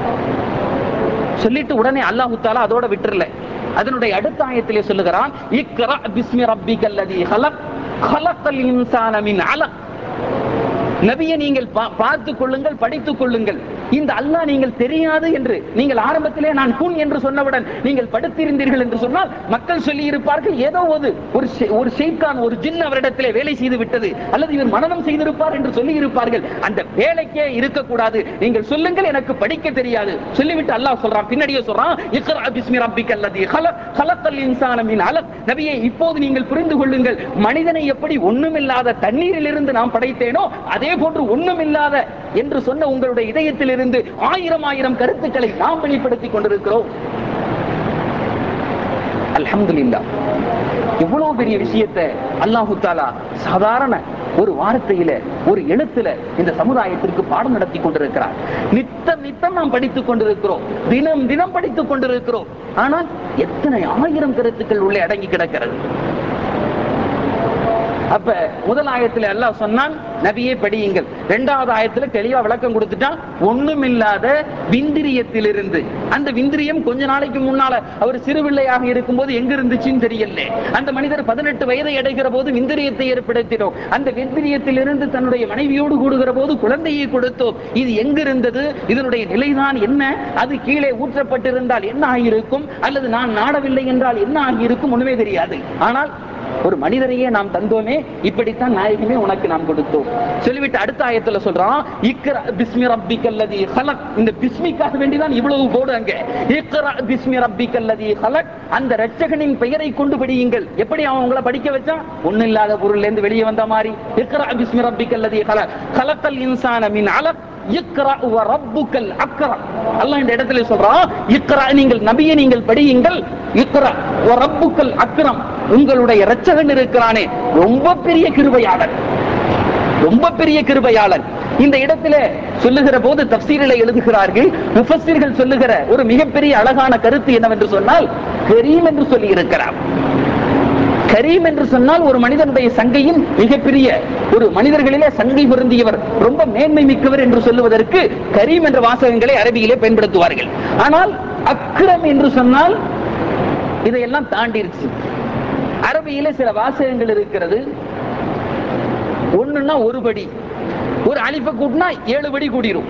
சொல்லிட்டு உடனே அல்லாஹு தாலா அதோட விட்டுறல அதனுடைய அடுத்த ஆயத்திலே சொல்லுகிறான் இக்ரா பிஸ்மி ரப்பிக்கல்லதி ஹலக் ஹலக்கல் இன்சான மின் அலக் நபியை நீங்கள் பா- பார்த்துக் கொள்ளுங்கள் படித்துக் கொள்ளுங்கள் இந்த அல்லாஹ் நீங்கள் தெரியாது என்று நீங்கள் ஆரம்பத்திலே நான் குன் என்று சொன்னவுடன் நீங்கள் படுத்திருந்தீர்கள் என்று சொன்னால் மக்கள் சொல்லி இருப்பார்கள் ஏதோ ஒரு ஒரு ஷே- ஒரு ஷெய்கான் ஒரு ஜின் அவரிடத்திலே வேலை செய்து விட்டது அல்லது இவர் மனநம் செய்திருப்பார் என்று சொல்லி இருப்பார்கள் அந்த வேலைக்கே இருக்கக்கூடாது நீங்கள் சொல்லுங்கள் எனக்கு படிக்க தெரியாது சொல்லிவிட்டு அல்லாஹ் சொல்றான் பின்னாடியே சொல்றான் இக்ரா பிஸ்மி ரப்பிக்கல் லதீ ஹலக் ஹலக்கல் இன்சான மின் அலக் நபியே இப்போது நீங்கள் புரிந்து கொள்ளுங்கள் மனிதனை எப்படி ஒண்ணுமில்லாத தண்ணீரில் இருந்து நாம் படைத்தேனோ அதே போன்று ஒண்ணுமில்லாத என்று சொன்ன உங்களுடைய இதயத்திலிருந்து ஆயிரம் ஆயிரம் கருத்துக்களை நாம் வெளிப்படுத்திக் கொண்டிருக்கிறோம் அல்ஹம்துலில்லாஹ் இவ்வளவு பெரிய விஷயத்தை அல்லாஹு தாலா சாதாரண ஒரு வார்த்தையில ஒரு எழுத்துல இந்த சமுதாயத்திற்கு பாடம் நடத்தி கொண்டிருக்கிறார் நித்தம் நித்தம் நாம் படித்துக் கொண்டிருக்கிறோம் தினம் தினம் படித்துக் கொண்டிருக்கிறோம் ஆனால் எத்தனை ஆயிரம் கருத்துக்கள் உள்ளே அடங்கி கிடக்கிறது அப்ப முதல் ஆயத்துல அல்லாஹ் சொன்னான் நபியே படியுங்கள் இரண்டாவது ஆயத்துல தெளிவா விளக்கம் கொடுத்துட்டான் ஒண்ணுமில்லாத விந்திரியத்திலிருந்து அந்த விந்திரியம் கொஞ்ச நாளைக்கு முன்னால அவர் சிறுபிள்ளையாக இருக்கும்போது எங்க இருந்துச்சுன்னு தெரியல அந்த மனிதர் பதினெட்டு வயதை அடைகிற போது விந்திரியத்தை ஏற்படுத்தினோம் அந்த விந்திரியத்திலிருந்து தன்னுடைய மனைவியோடு கூடுகிற போது குழந்தையை கொடுத்தோம் இது எங்க இருந்தது இதனுடைய நிலைதான் என்ன அது கீழே ஊற்றப்பட்டிருந்தால் என்ன ஆகியிருக்கும் அல்லது நான் நாடவில்லை என்றால் என்ன ஆகியிருக்கும் ஒண்ணுமே தெரியாது ஆனால் ஒரு மனிதரையே நாம் தந்தோமே இப்படித்தான் நாயகமே உனக்கு நாம் கொடுத்தோம் சொல்லிவிட்டு அடுத்த ஆயத்துல சொல்றான் இக்ரா பிஸ்மி ரப்பிக்கல்லதி ஹலக் இந்த பிஸ்மிக்காக வேண்டிதான் இவ்வளவு போடு அங்க இக்ரா பிஸ்மி ரப்பிக்கல்லதி ஹலக் அந்த இரட்சகனின் பெயரை கொண்டு படியுங்கள் எப்படி அவன் உங்களை படிக்க வச்சான் ஒண்ணு இல்லாத பொருள்ல இருந்து வெளியே வந்த மாதிரி இக்ரா பிஸ்மி ரப்பிக்கல்லதி ஹலக் ஹலக்கல் இன்சான மின் அலக் இக்ரா வ ரப்புக்கல் அக்ரம் அல்லாஹ் இந்த இடத்துல சொல்றான் இக்ரா நீங்கள் நபியை நீங்கள் படியுங்கள் இக்ரா வ ரப்புக்கல் அக்ரம் உங்களுடைய இரட்சகன் இருக்கிறானே ரொம்ப பெரிய கிருபையாளர் ரொம்ப பெரிய கிருபையாளன் இந்த இடத்துல சொல்லுகிற போது தப்சீரில் எழுதுகிறார்கள் முஃபஸ்ஸிர்கள் சொல்லுகிற ஒரு மிகப்பெரிய அழகான கருத்து என்னவென்று சொன்னால் கரீம் என்று சொல்லி இருக்கிறார் கரீம் என்று சொன்னால் ஒரு மனிதனுடைய சங்கையின் மிகப்பெரிய ஒரு மனிதர்களிலே சங்கை பொருந்தியவர் ரொம்ப மேன்மை மிக்கவர் என்று சொல்லுவதற்கு கரீம் என்ற வாசகங்களை அரபியிலே பயன்படுத்துவார்கள் ஆனால் அக்ரம் என்று சொன்னால் இதையெல்லாம் தாண்டிருச்சு அரபியிலே சில வாசகங்கள் இருக்கிறது ஒண்ணுன்னா ஒரு படி ஒரு அலிப்பை கூட்டினா ஏழு படி கூடிரும்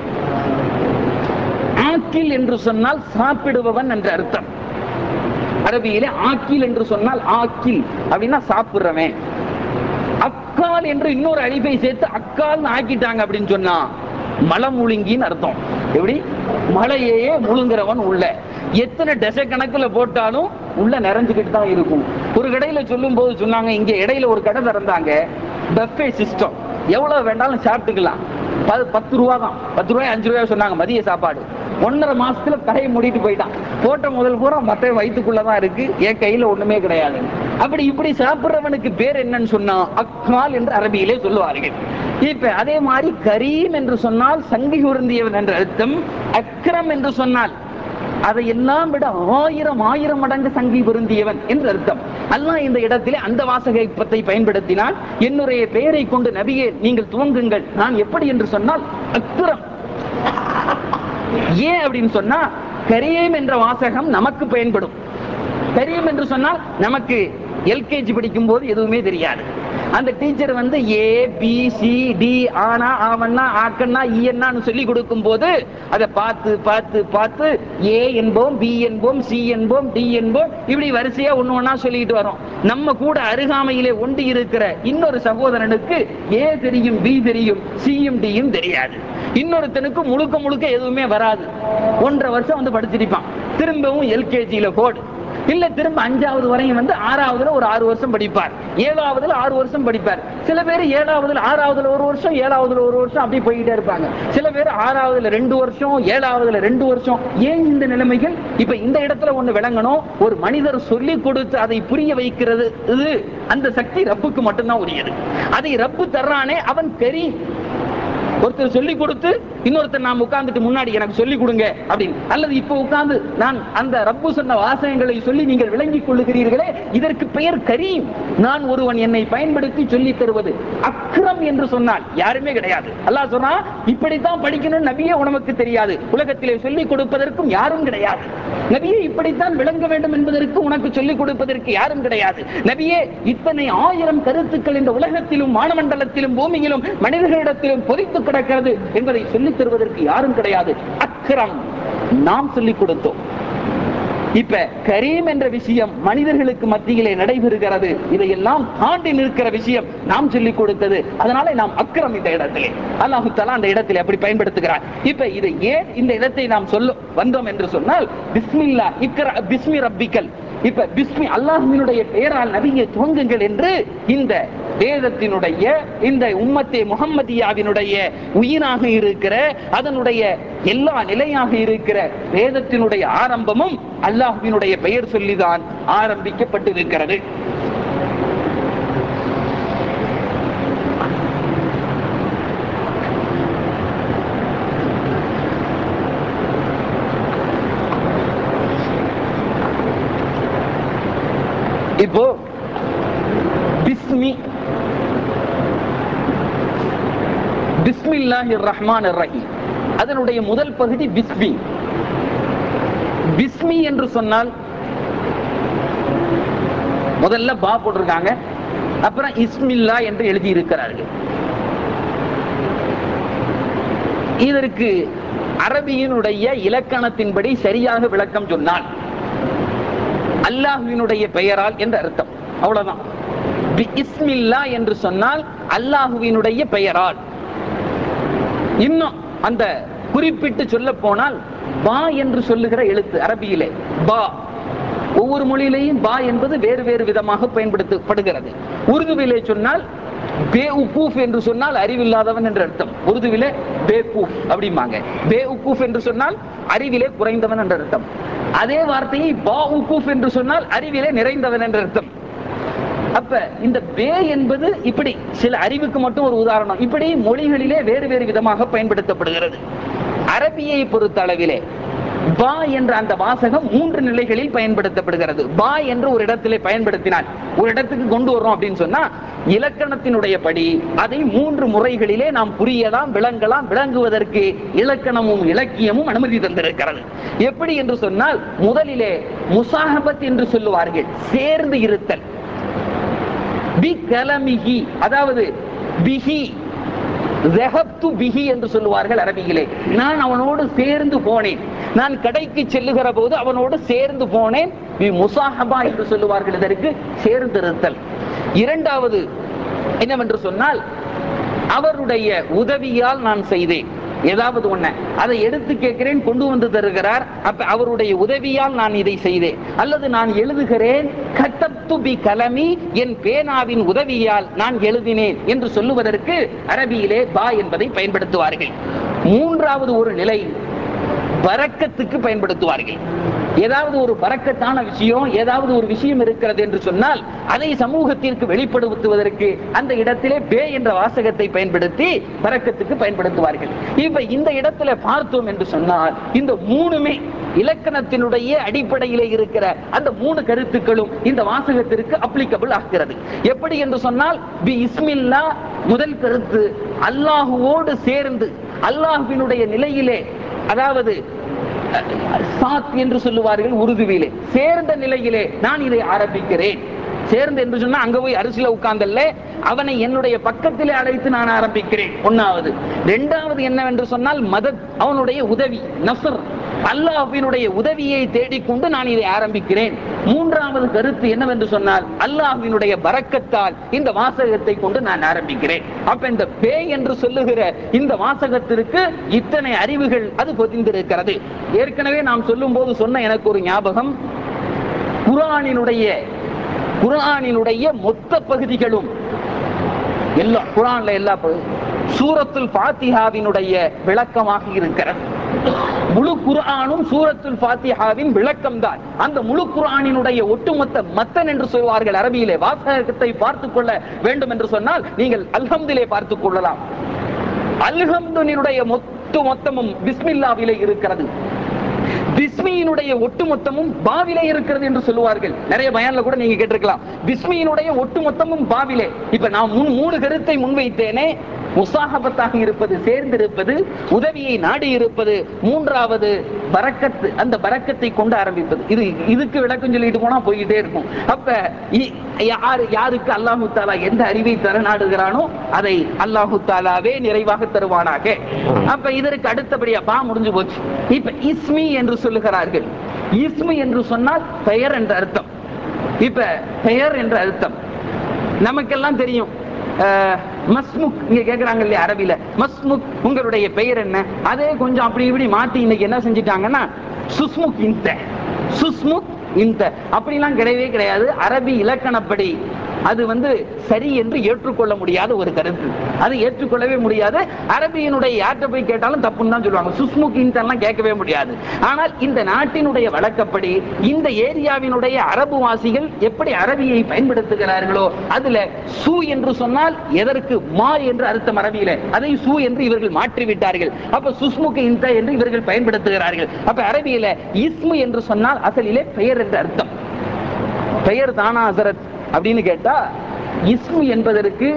ஆக்கில் என்று சொன்னால் சாப்பிடுபவன் என்ற அர்த்தம் அரபியிலே ஆக்கில் என்று சொன்னால் ஆக்கில் அப்படின்னா சாப்பிடுறவன் அக்கால் என்று இன்னொரு அழிப்பை சேர்த்து அக்கால் ஆக்கிட்டாங்க அப்படின்னு சொன்னா மலை முழுங்கின்னு அர்த்தம் எப்படி மலையையே முழுங்குறவன் உள்ள எத்தனை டெச கணக்குல போட்டாலும் உள்ள நிறைஞ்சுக்கிட்டு தான் இருக்கும் ஒரு கடையில சொல்லும் போது சொன்னாங்க இங்க இடையில ஒரு கடை திறந்தாங்க பஃபே சிஸ்டம் எவ்வளவு வேண்டாலும் சாப்பிட்டுக்கலாம் ப- பத்து ரூபா தான் பத்து ரூபாய் அஞ்சு ரூபாய் சொன்னாங்க மதிய சாப்பாடு ஒன்னரை மாசத்துல கரையை மூடிட்டு போயிட்டான் போட்ட முதல் பூரா மத்த வயிற்றுக்குள்ளதான் இருக்கு என் கையில ஒண்ணுமே கிடையாது அப்படி இப்படி சாப்பிடுறவனுக்கு பேர் என்னன்னு சொன்னா அக்கால் என்று அரபியிலே சொல்லுவார்கள் இப்ப அதே மாதிரி கரீம் என்று சொன்னால் சங்கி உருந்தியவன் என்ற அர்த்தம் அக்ரம் என்று சொன்னால் அதையெல்லாம் விட ஆயிரம் ஆயிரம் மடங்கு சங்கி பொருந்தியவன் என்று அர்த்தம் அல்லாஹ் இந்த இடத்திலே அந்த வாசகத்தை பயன்படுத்தினால் என்னுடைய பெயரை கொண்டு நபியே நீங்கள் துவங்குங்கள் நான் எப்படி என்று சொன்னால் அக்ரம் ஏன் அப்படின்னு சொன்னா கரீம் என்ற வாசகம் நமக்கு பயன்படும் கரீம் என்று சொன்னால் நமக்கு எல்கேஜி படிக்கும் போது எதுவுமே தெரியாது அந்த டீச்சர் வந்து ஏ பி சி டி ஆனா ஆவண்ணா ஆக்கண்ணா ஈயண்ணான்னு சொல்லி கொடுக்கும் போது அதை பார்த்து பார்த்து பார்த்து ஏ என்போம் பி என்போம் சி என்போம் டி என்போம் இப்படி வரிசையா ஒண்ணு ஒண்ணா சொல்லிட்டு வரோம் நம்ம கூட அருகாமையிலே ஒண்டி இருக்கிற இன்னொரு சகோதரனுக்கு ஏ தெரியும் பி தெரியும் சியும் டியும் தெரியாது இன்னொருத்தனுக்கு முழுக்க முழுக்க எதுவுமே வராது ஒன்றரை வருஷம் வந்து படிச்சிருப்பான் திரும்பவும் எல்கேஜியில போடு இல்ல திரும்ப அஞ்சாவது வரையும் வந்து ஆறாவதுல ஒரு ஆறு வருஷம் படிப்பார் ஏழாவதுல ஆறு வருஷம் படிப்பார் சில பேர் ஏழாவதுல ஆறாவதுல ஒரு வருஷம் ஏழாவதுல ஒரு வருஷம் அப்படி போயிட்டே இருப்பாங்க சில பேர் ஆறாவதுல ரெண்டு வருஷம் ஏழாவதுல ரெண்டு வருஷம் ஏன் இந்த நிலைமைகள் இப்ப இந்த இடத்துல ஒண்ணு விளங்கணும் ஒரு மனிதர் சொல்லி கொடுத்து அதை புரிய வைக்கிறது இது அந்த சக்தி ரப்புக்கு மட்டும்தான் உரியது அதை ரப்பு தர்றானே அவன் கரி ஒருத்தர் சொல்லி கொடுத்து இன்னொருத்தர் நாம் உட்கார்ந்துட்டு முன்னாடி எனக்கு சொல்லி கொடுங்க அப்படின்னு அல்லது இப்ப உட்கார்ந்து நான் அந்த ரப்பு சொன்ன வாசகங்களை சொல்லி நீங்கள் விளங்கிக் கொள்ளுகிறீர்களே இதற்கு பெயர் கரீம் நான் ஒருவன் என்னை பயன்படுத்தி சொல்லி தருவது அக்ரம் என்று சொன்னால் யாருமே கிடையாது அல்லாஹ் சொன்னா இப்படித்தான் படிக்கணும் நபியே உனக்கு தெரியாது உலகத்திலே சொல்லிக் கொடுப்பதற்கும் யாரும் கிடையாது நபியே இப்படித்தான் விளங்க வேண்டும் என்பதற்கு உனக்கு சொல்லிக் கொடுப்பதற்கு யாரும் கிடையாது நபியே இத்தனை ஆயிரம் கருத்துக்கள் இந்த உலகத்திலும் வானமண்டலத்திலும் பூமியிலும் மனிதர்களிடத்திலும் பொதித்து கிடக்கிறது என்பதை சொல்லித் தருவதற்கு யாரும் கிடையாது அக்ரம் நாம் சொல்லிக் கொடுத்தோம் இப்ப கரீம் என்ற விஷயம் மனிதர்களுக்கு மத்தியிலே நடைபெறுகிறது இதையெல்லாம் தாண்டி நிற்கிற விஷயம் நாம் சொல்லிக் கொடுத்தது அதனால நாம் அக்ரம் இந்த இடத்திலே அல்லாஹு தலா அந்த இடத்திலே அப்படி பயன்படுத்துகிறார் இப்ப இதை ஏன் இந்த இடத்தை நாம் சொல்ல வந்தோம் என்று சொன்னால் பிஸ்மில்லா இக்ரா பிஸ்மி ரப்பிக்கல் இப்ப பிஸ்மி அல்லாஹ்வினுடைய பெயரால் நபியை துவங்குங்கள் என்று இந்த வேதத்தினுடைய இந்த உம்மத்தே முகம்மதியாவினுடைய உயிராக இருக்கிற அதனுடைய எல்லா நிலையாக இருக்கிற வேதத்தினுடைய ஆரம்பமும் அல்லாஹ்வினுடைய பெயர் சொல்லிதான் ஆரம்பிக்கப்பட்டிருக்கிறது இப்போ பிஸ்மி பிஸ்மில்லாஹிர் ரஹ்மான் ரஹீம் அதனுடைய முதல் பகுதி பிஸ்மி பிஸ்மி என்று சொன்னால் முதல்ல பா போட்டிருக்காங்க அப்புறம் இஸ்மில்லா என்று எழுதி இருக்கிறார்கள் இதற்கு அரபியினுடைய இலக்கணத்தின்படி சரியாக விளக்கம் சொன்னால் அல்லாஹுவினுடைய பெயரால் என்று அர்த்தம் அவ்வளவுதான் பி இஸ்மில்லா என்று சொன்னால் அல்லாஹுவினுடைய பெயரால் இன்னும் அந்த குறிப்பிட்டு சொல்ல போனால் பா என்று சொல்லுகிற எழுத்து அரபியிலே பா ஒவ்வொரு மொழியிலேயும் பா என்பது வேறு வேறு விதமாக பயன்படுத்தப்படுகிறது உருதுவிலே சொன்னால் பே உக்கூஃப் என்று சொன்னால் அறிவில்லாதவன் என்று அர்த்தம் உருதுவிலே பேகூஃப் அப்படிம்பாங்க பே உக்கூஃப் என்று சொன்னால் அறிவிலே குறைந்தவன் என்று அர்த்தம் அதே வார்த்தையை பா உக்கூஃப் என்று சொன்னால் அறிவிலே நிறைந்தவன் என்று அர்த்தம் அப்ப இந்த பே என்பது இப்படி சில அறிவுக்கு மட்டும் ஒரு உதாரணம் இப்படி மொழிகளிலே வேறு வேறு விதமாக பயன்படுத்தப்படுகிறது அரபியை பொறுத்த அளவிலே பா என்ற அந்த வாசகம் மூன்று நிலைகளில் பயன்படுத்தப்படுகிறது பா என்று ஒரு இடத்திலே பயன்படுத்தினால் ஒரு இடத்துக்கு கொண்டு வர்றோம் அப்படின்னு சொன்னா இலக்கணத்தினுடைய படி அதை மூன்று முறைகளிலே நாம் புரியலாம் விளங்கலாம் விளங்குவதற்கு இலக்கணமும் இலக்கியமும் அனுமதி தந்திருக்கிறது எப்படி என்று சொன்னால் முதலிலே முசாஹபத் என்று சொல்லுவார்கள் சேர்ந்து இருத்தல் பி கலமிஹி அதாவது பிஹி ரெஹப்து பிஹி என்று சொல்லுவார்கள் அரபியிலே நான் அவனோடு சேர்ந்து போனேன் நான் கடைக்கு செல்லுகிற போது அவனோடு சேர்ந்து போனேன் பி முசாஹபா என்று சொல்லுவார்கள் இதற்கு சேர்ந்திருத்தல் இரண்டாவது என்னவென்று சொன்னால் அவருடைய உதவியால் நான் செய்தேன் ஏதாவது ஒண்ண அதை எடுத்து கேட்கிறேன் கொண்டு வந்து தருகிறார் அப்ப அவருடைய உதவியால் நான் இதை செய்தேன் அல்லது நான் எழுதுகிறேன் கட்டப்து பி கலமி என் பேனாவின் உதவியால் நான் எழுதினேன் என்று சொல்லுவதற்கு அரபியிலே பா என்பதை பயன்படுத்துவார்கள் மூன்றாவது ஒரு நிலை பரக்கத்துக்கு பயன்படுத்துவார்கள் ஏதாவது ஒரு பரக்கத்தான விஷயம் ஏதாவது ஒரு விஷயம் இருக்கிறது என்று சொன்னால் அதை சமூகத்திற்கு வெளிப்படுத்துவதற்கு அந்த இடத்திலே பே என்ற வாசகத்தை பயன்படுத்தி பரக்கத்துக்கு பயன்படுத்துவார்கள் இப்ப இந்த இடத்துல பார்த்தோம் என்று சொன்னால் இந்த மூணுமே இலக்கணத்தினுடைய அடிப்படையிலே இருக்கிற அந்த மூணு கருத்துக்களும் இந்த வாசகத்திற்கு அப்ளிகபிள் ஆகிறது எப்படி என்று சொன்னால் பி இஸ்மில்லா முதல் கருத்து அல்லாஹுவோடு சேர்ந்து அல்லாஹுவினுடைய நிலையிலே அதாவது சாத் என்று சொல்லுவார்கள் உருதுவிலே சேர்ந்த நிலையிலே நான் இதை ஆரம்பிக்கிறேன் சேர்ந்து என்று சொன்னா அங்க போய் அரிசியில உட்கார்ந்தல்ல அவனை என்னுடைய பக்கத்திலே அழைத்து நான் ஆரம்பிக்கிறேன் ஒன்னாவது இரண்டாவது என்னவென்று சொன்னால் மதத் அவனுடைய உதவி நசர் அல்லாஹ்வினுடைய உதவியை தேடிக்கொண்டு நான் இதை ஆரம்பிக்கிறேன் மூன்றாவது கருத்து என்னவென்று சொன்னால் அல்லாஹ்வினுடைய பரக்கத்தால் இந்த வாசகத்தை கொண்டு நான் ஆரம்பிக்கிறேன் அப்ப இந்த பே என்று சொல்லுகிற இந்த வாசகத்திற்கு இத்தனை அறிவுகள் அது பொதிந்திருக்கிறது ஏற்கனவே நாம் சொல்லும் போது சொன்ன எனக்கு ஒரு ஞாபகம் குரானினுடைய குரானினுடைய மொத்த பகுதிகளும் எல்லா குரான்ல எல்லா பகுதி சூரத்துல் ஃபாத்திஹாவினுடைய விளக்கமாக இருக்கிறது முழு குர்ஆனும் சூரத்துல் ஃபாத்திஹாவின் விளக்கம் தான் அந்த முழு குர்ஆனினுடைய ஒட்டுமொத்த மத்தன் என்று சொல்வார்கள் அரபியிலே வாசகத்தை பார்த்துக் கொள்ள வேண்டும் என்று சொன்னால் நீங்கள் அல்ஹம்திலே பார்த்துக் கொள்ளலாம் அல்ஹம்துனுடைய மொத்த மொத்தமும் பிஸ்மில்லாவிலே இருக்கிறது பிஸ்மியினுடைய ஒட்டுமொத்தமும் பாவிலே இருக்கிறது என்று சொல்லுவார்கள் நிறைய பயான்ல கூட நீங்க கேட்டிருக்கலாம் பிஸ்மியினுடைய ஒட்டுமொத்தமும் பாவிலே இப்ப நான் முன் மூணு கருத்தை முன்வைத்தேனே முசாஹபத்தாக இருப்பது சேர்ந்திருப்பது உதவியை நாடி இருப்பது மூன்றாவது பரக்கத்து அந்த பரக்கத்தை கொண்டு ஆரம்பிப்பது இது இதுக்கு விளக்கம் சொல்லிட்டு போனா போய்கிட்டே இருக்கும் அப்ப இ- யாரு யாருக்கு அல்லாஹு தாலா எந்த அறிவை தர நாடுகிறானோ அதை அல்லாஹு தாலாவே நிறைவாக தருவானாக அப்ப இதற்கு அடுத்தபடியா பா முடிஞ்சு போச்சு இப்ப இஸ்மி என்று சொல்லுகிறார்கள் இஸ்மி என்று சொன்னால் பெயர் என்ற அர்த்தம் இப்ப பெயர் என்ற அர்த்தம் நமக்கெல்லாம் தெரியும் அஹ், மஸ்முக் இங்க கேக்குறாங்க இல்லையா அரபில மஸ்முக் உங்களுடைய பெயர் என்ன அதே கொஞ்சம் அப்படி இப்படி மாத்தி இன்னைக்கு என்ன செஞ்சிட்டாங்கன்னா சுஸ்முக் இந்த சுஸ்முக் இந்த அப்படிலாம் கிடையவே கிடையாது அரபி இலக்கணப்படி அது வந்து சரி என்று ஏற்றுக்கொள்ள முடியாத ஒரு கருத்து அது ஏற்றுக்கொள்ளவே முடியாது அரபியினுடைய யார்கிட்ட போய் கேட்டாலும் தப்புன்னு தான் சொல்லுவாங்க சுஸ்முக் இன்தெல்லாம் கேட்கவே முடியாது ஆனால் இந்த நாட்டினுடைய வழக்கப்படி இந்த ஏரியாவினுடைய அரபு வாசிகள் எப்படி அரபியை பயன்படுத்துகிறார்களோ அதுல சு என்று சொன்னால் எதற்கு மா என்று அர்த்தம் அரபியில அதை சு என்று இவர்கள் மாற்றி விட்டார்கள் அப்ப சுஸ்முக இந்த என்று இவர்கள் பயன்படுத்துகிறார்கள் அப்ப அரபியில இஸ்மு என்று சொன்னால் அசலிலே பெயர் என்று அர்த்தம் பெயர் தானா ஹசரத் அப்படின்னு கேட்டா இஸ்மு என்பதற்கு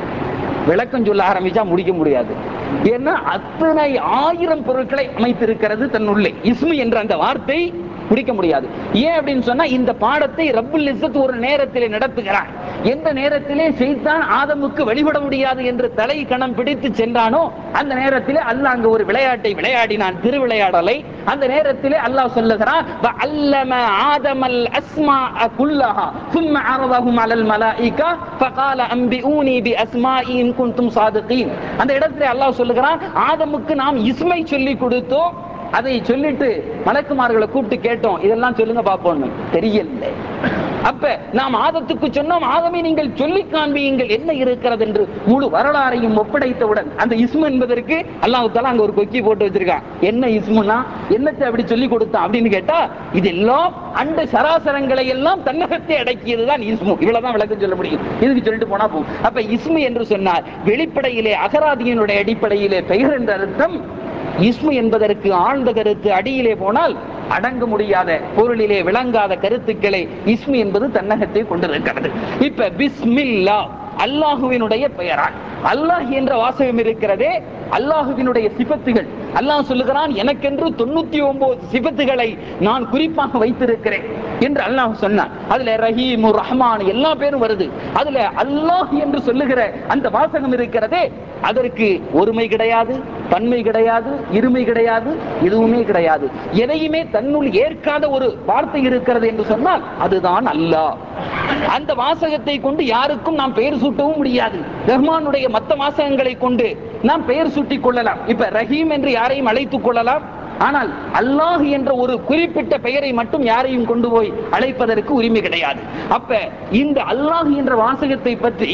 விளக்கம் சொல்ல ஆரம்பிச்சா முடிக்க முடியாது ஏன்னா அத்தனை ஆயிரம் பொருட்களை அமைத்திருக்கிறது தன்னுள்ளே இஸ்மு என்ற அந்த வார்த்தை முடிக்க முடியாது ஏன் அப்படின்னு சொன்னா இந்த பாடத்தை ரப்புல் இஸ்ஸத் ஒரு நேரத்திலே நடத்துகிறான் எந்த நேரத்திலே செய்தான் ஆதமுக்கு வழிபட முடியாது என்று தலை கணம் பிடித்து சென்றானோ அந்த நேரத்திலே அல்லாஹ் அங்க ஒரு விளையாட்டை விளையாடினான் திருவிளையாடலை அந்த நேரத்திலே அல்லாஹ் சொல்லுகிறான் அல்லம ஆதமல் அஸ்மா குல்லஹா ثم عرضهم على الملائكة فقال أنبئوني بأسماء إن كنتم صادقين அந்த இடத்திலே அல்லாஹ் சொல்லுகிறான் ஆதமுக்கு நாம் இஸ்மை சொல்லி கொடுத்தோம் அதை சொல்லிட்டு மலக்குமார்களை கூப்பிட்டு கேட்டோம் இதெல்லாம் சொல்லுங்க பாப்போம்னு தெரியல அப்ப நாம் ஆதத்துக்கு சொன்னோம் ஆதமே நீங்கள் சொல்லி காண்பியுங்கள் என்ன இருக்கிறது என்று முழு வரலாறையும் ஒப்படைத்தவுடன் அந்த இஸ்மு என்பதற்கு அல்லாஹ் தாலா அங்க ஒரு கொக்கி போட்டு வச்சிருக்கான் என்ன இஸ்முனா என்னத்தை அப்படி சொல்லி கொடுத்தான் அப்படின்னு கேட்டா இதெல்லாம் அண்ட சராசரங்களை எல்லாம் தன்னகத்தை அடக்கியதுதான் இஸ்மு இவ்வளவுதான் விளக்கம் சொல்ல முடியும் இதுக்கு சொல்லிட்டு போனா போகும் அப்ப இஸ்மு என்று சொன்னால் வெளிப்படையிலே அகராதியினுடைய அடிப்படையிலே பெயர் என்ற அர்த்தம் இஸ்மு என்பதற்கு ஆழ்ந்த கருத்து அடியிலே போனால் அடங்க முடியாத பொருளிலே விளங்காத கருத்துக்களை இஸ்மு என்பது தன்னகத்தை கொண்டிருக்கிறது இப்ப பிஸ்மில்லா அல்லாஹுவினுடைய பெயரால் அல்லாஹ் என்ற வாசகம் இருக்கிறதே அல்லாஹுவினுடைய சிபத்துகள் அல்லாஹ் சொல்லுகிறான் எனக்கென்று தொண்ணூத்தி ஒன்பது சிபத்துகளை நான் குறிப்பாக வைத்திருக்கிறேன் என்று அல்லாஹ் சொன்னான் அதுல ரஹீம் ரஹ்மான் எல்லா பேரும் வருது அதுல அல்லாஹ் என்று சொல்லுகிற அந்த வாசகம் இருக்கிறதே அதற்கு ஒருமை கிடையாது தன்மை கிடையாது இருமை கிடையாது எதுவுமே கிடையாது எதையுமே தன்னுள் ஏற்காத ஒரு வார்த்தை இருக்கிறது என்று சொன்னால் அதுதான் அல்லாஹ் அந்த வாசகத்தை கொண்டு யாருக்கும் நாம் பெயர் சூட்டவும் முடியாது ரஹ்மானுடைய மத்த வாசகங்களை கொண்டு நாம் பெயர் சூட்டிக் கொள்ளலாம் இப்ப ரஹீம் என்று யாரையும் அழைத்துக் கொள்ளலாம் ஆனால் அல்லாஹ் என்ற ஒரு குறிப்பிட்ட பெயரை மட்டும் யாரையும் கொண்டு போய் அழைப்பதற்கு உரிமை கிடையாது அப்ப இந்த அல்லாஹ் என்ற வாசகத்தை பற்றி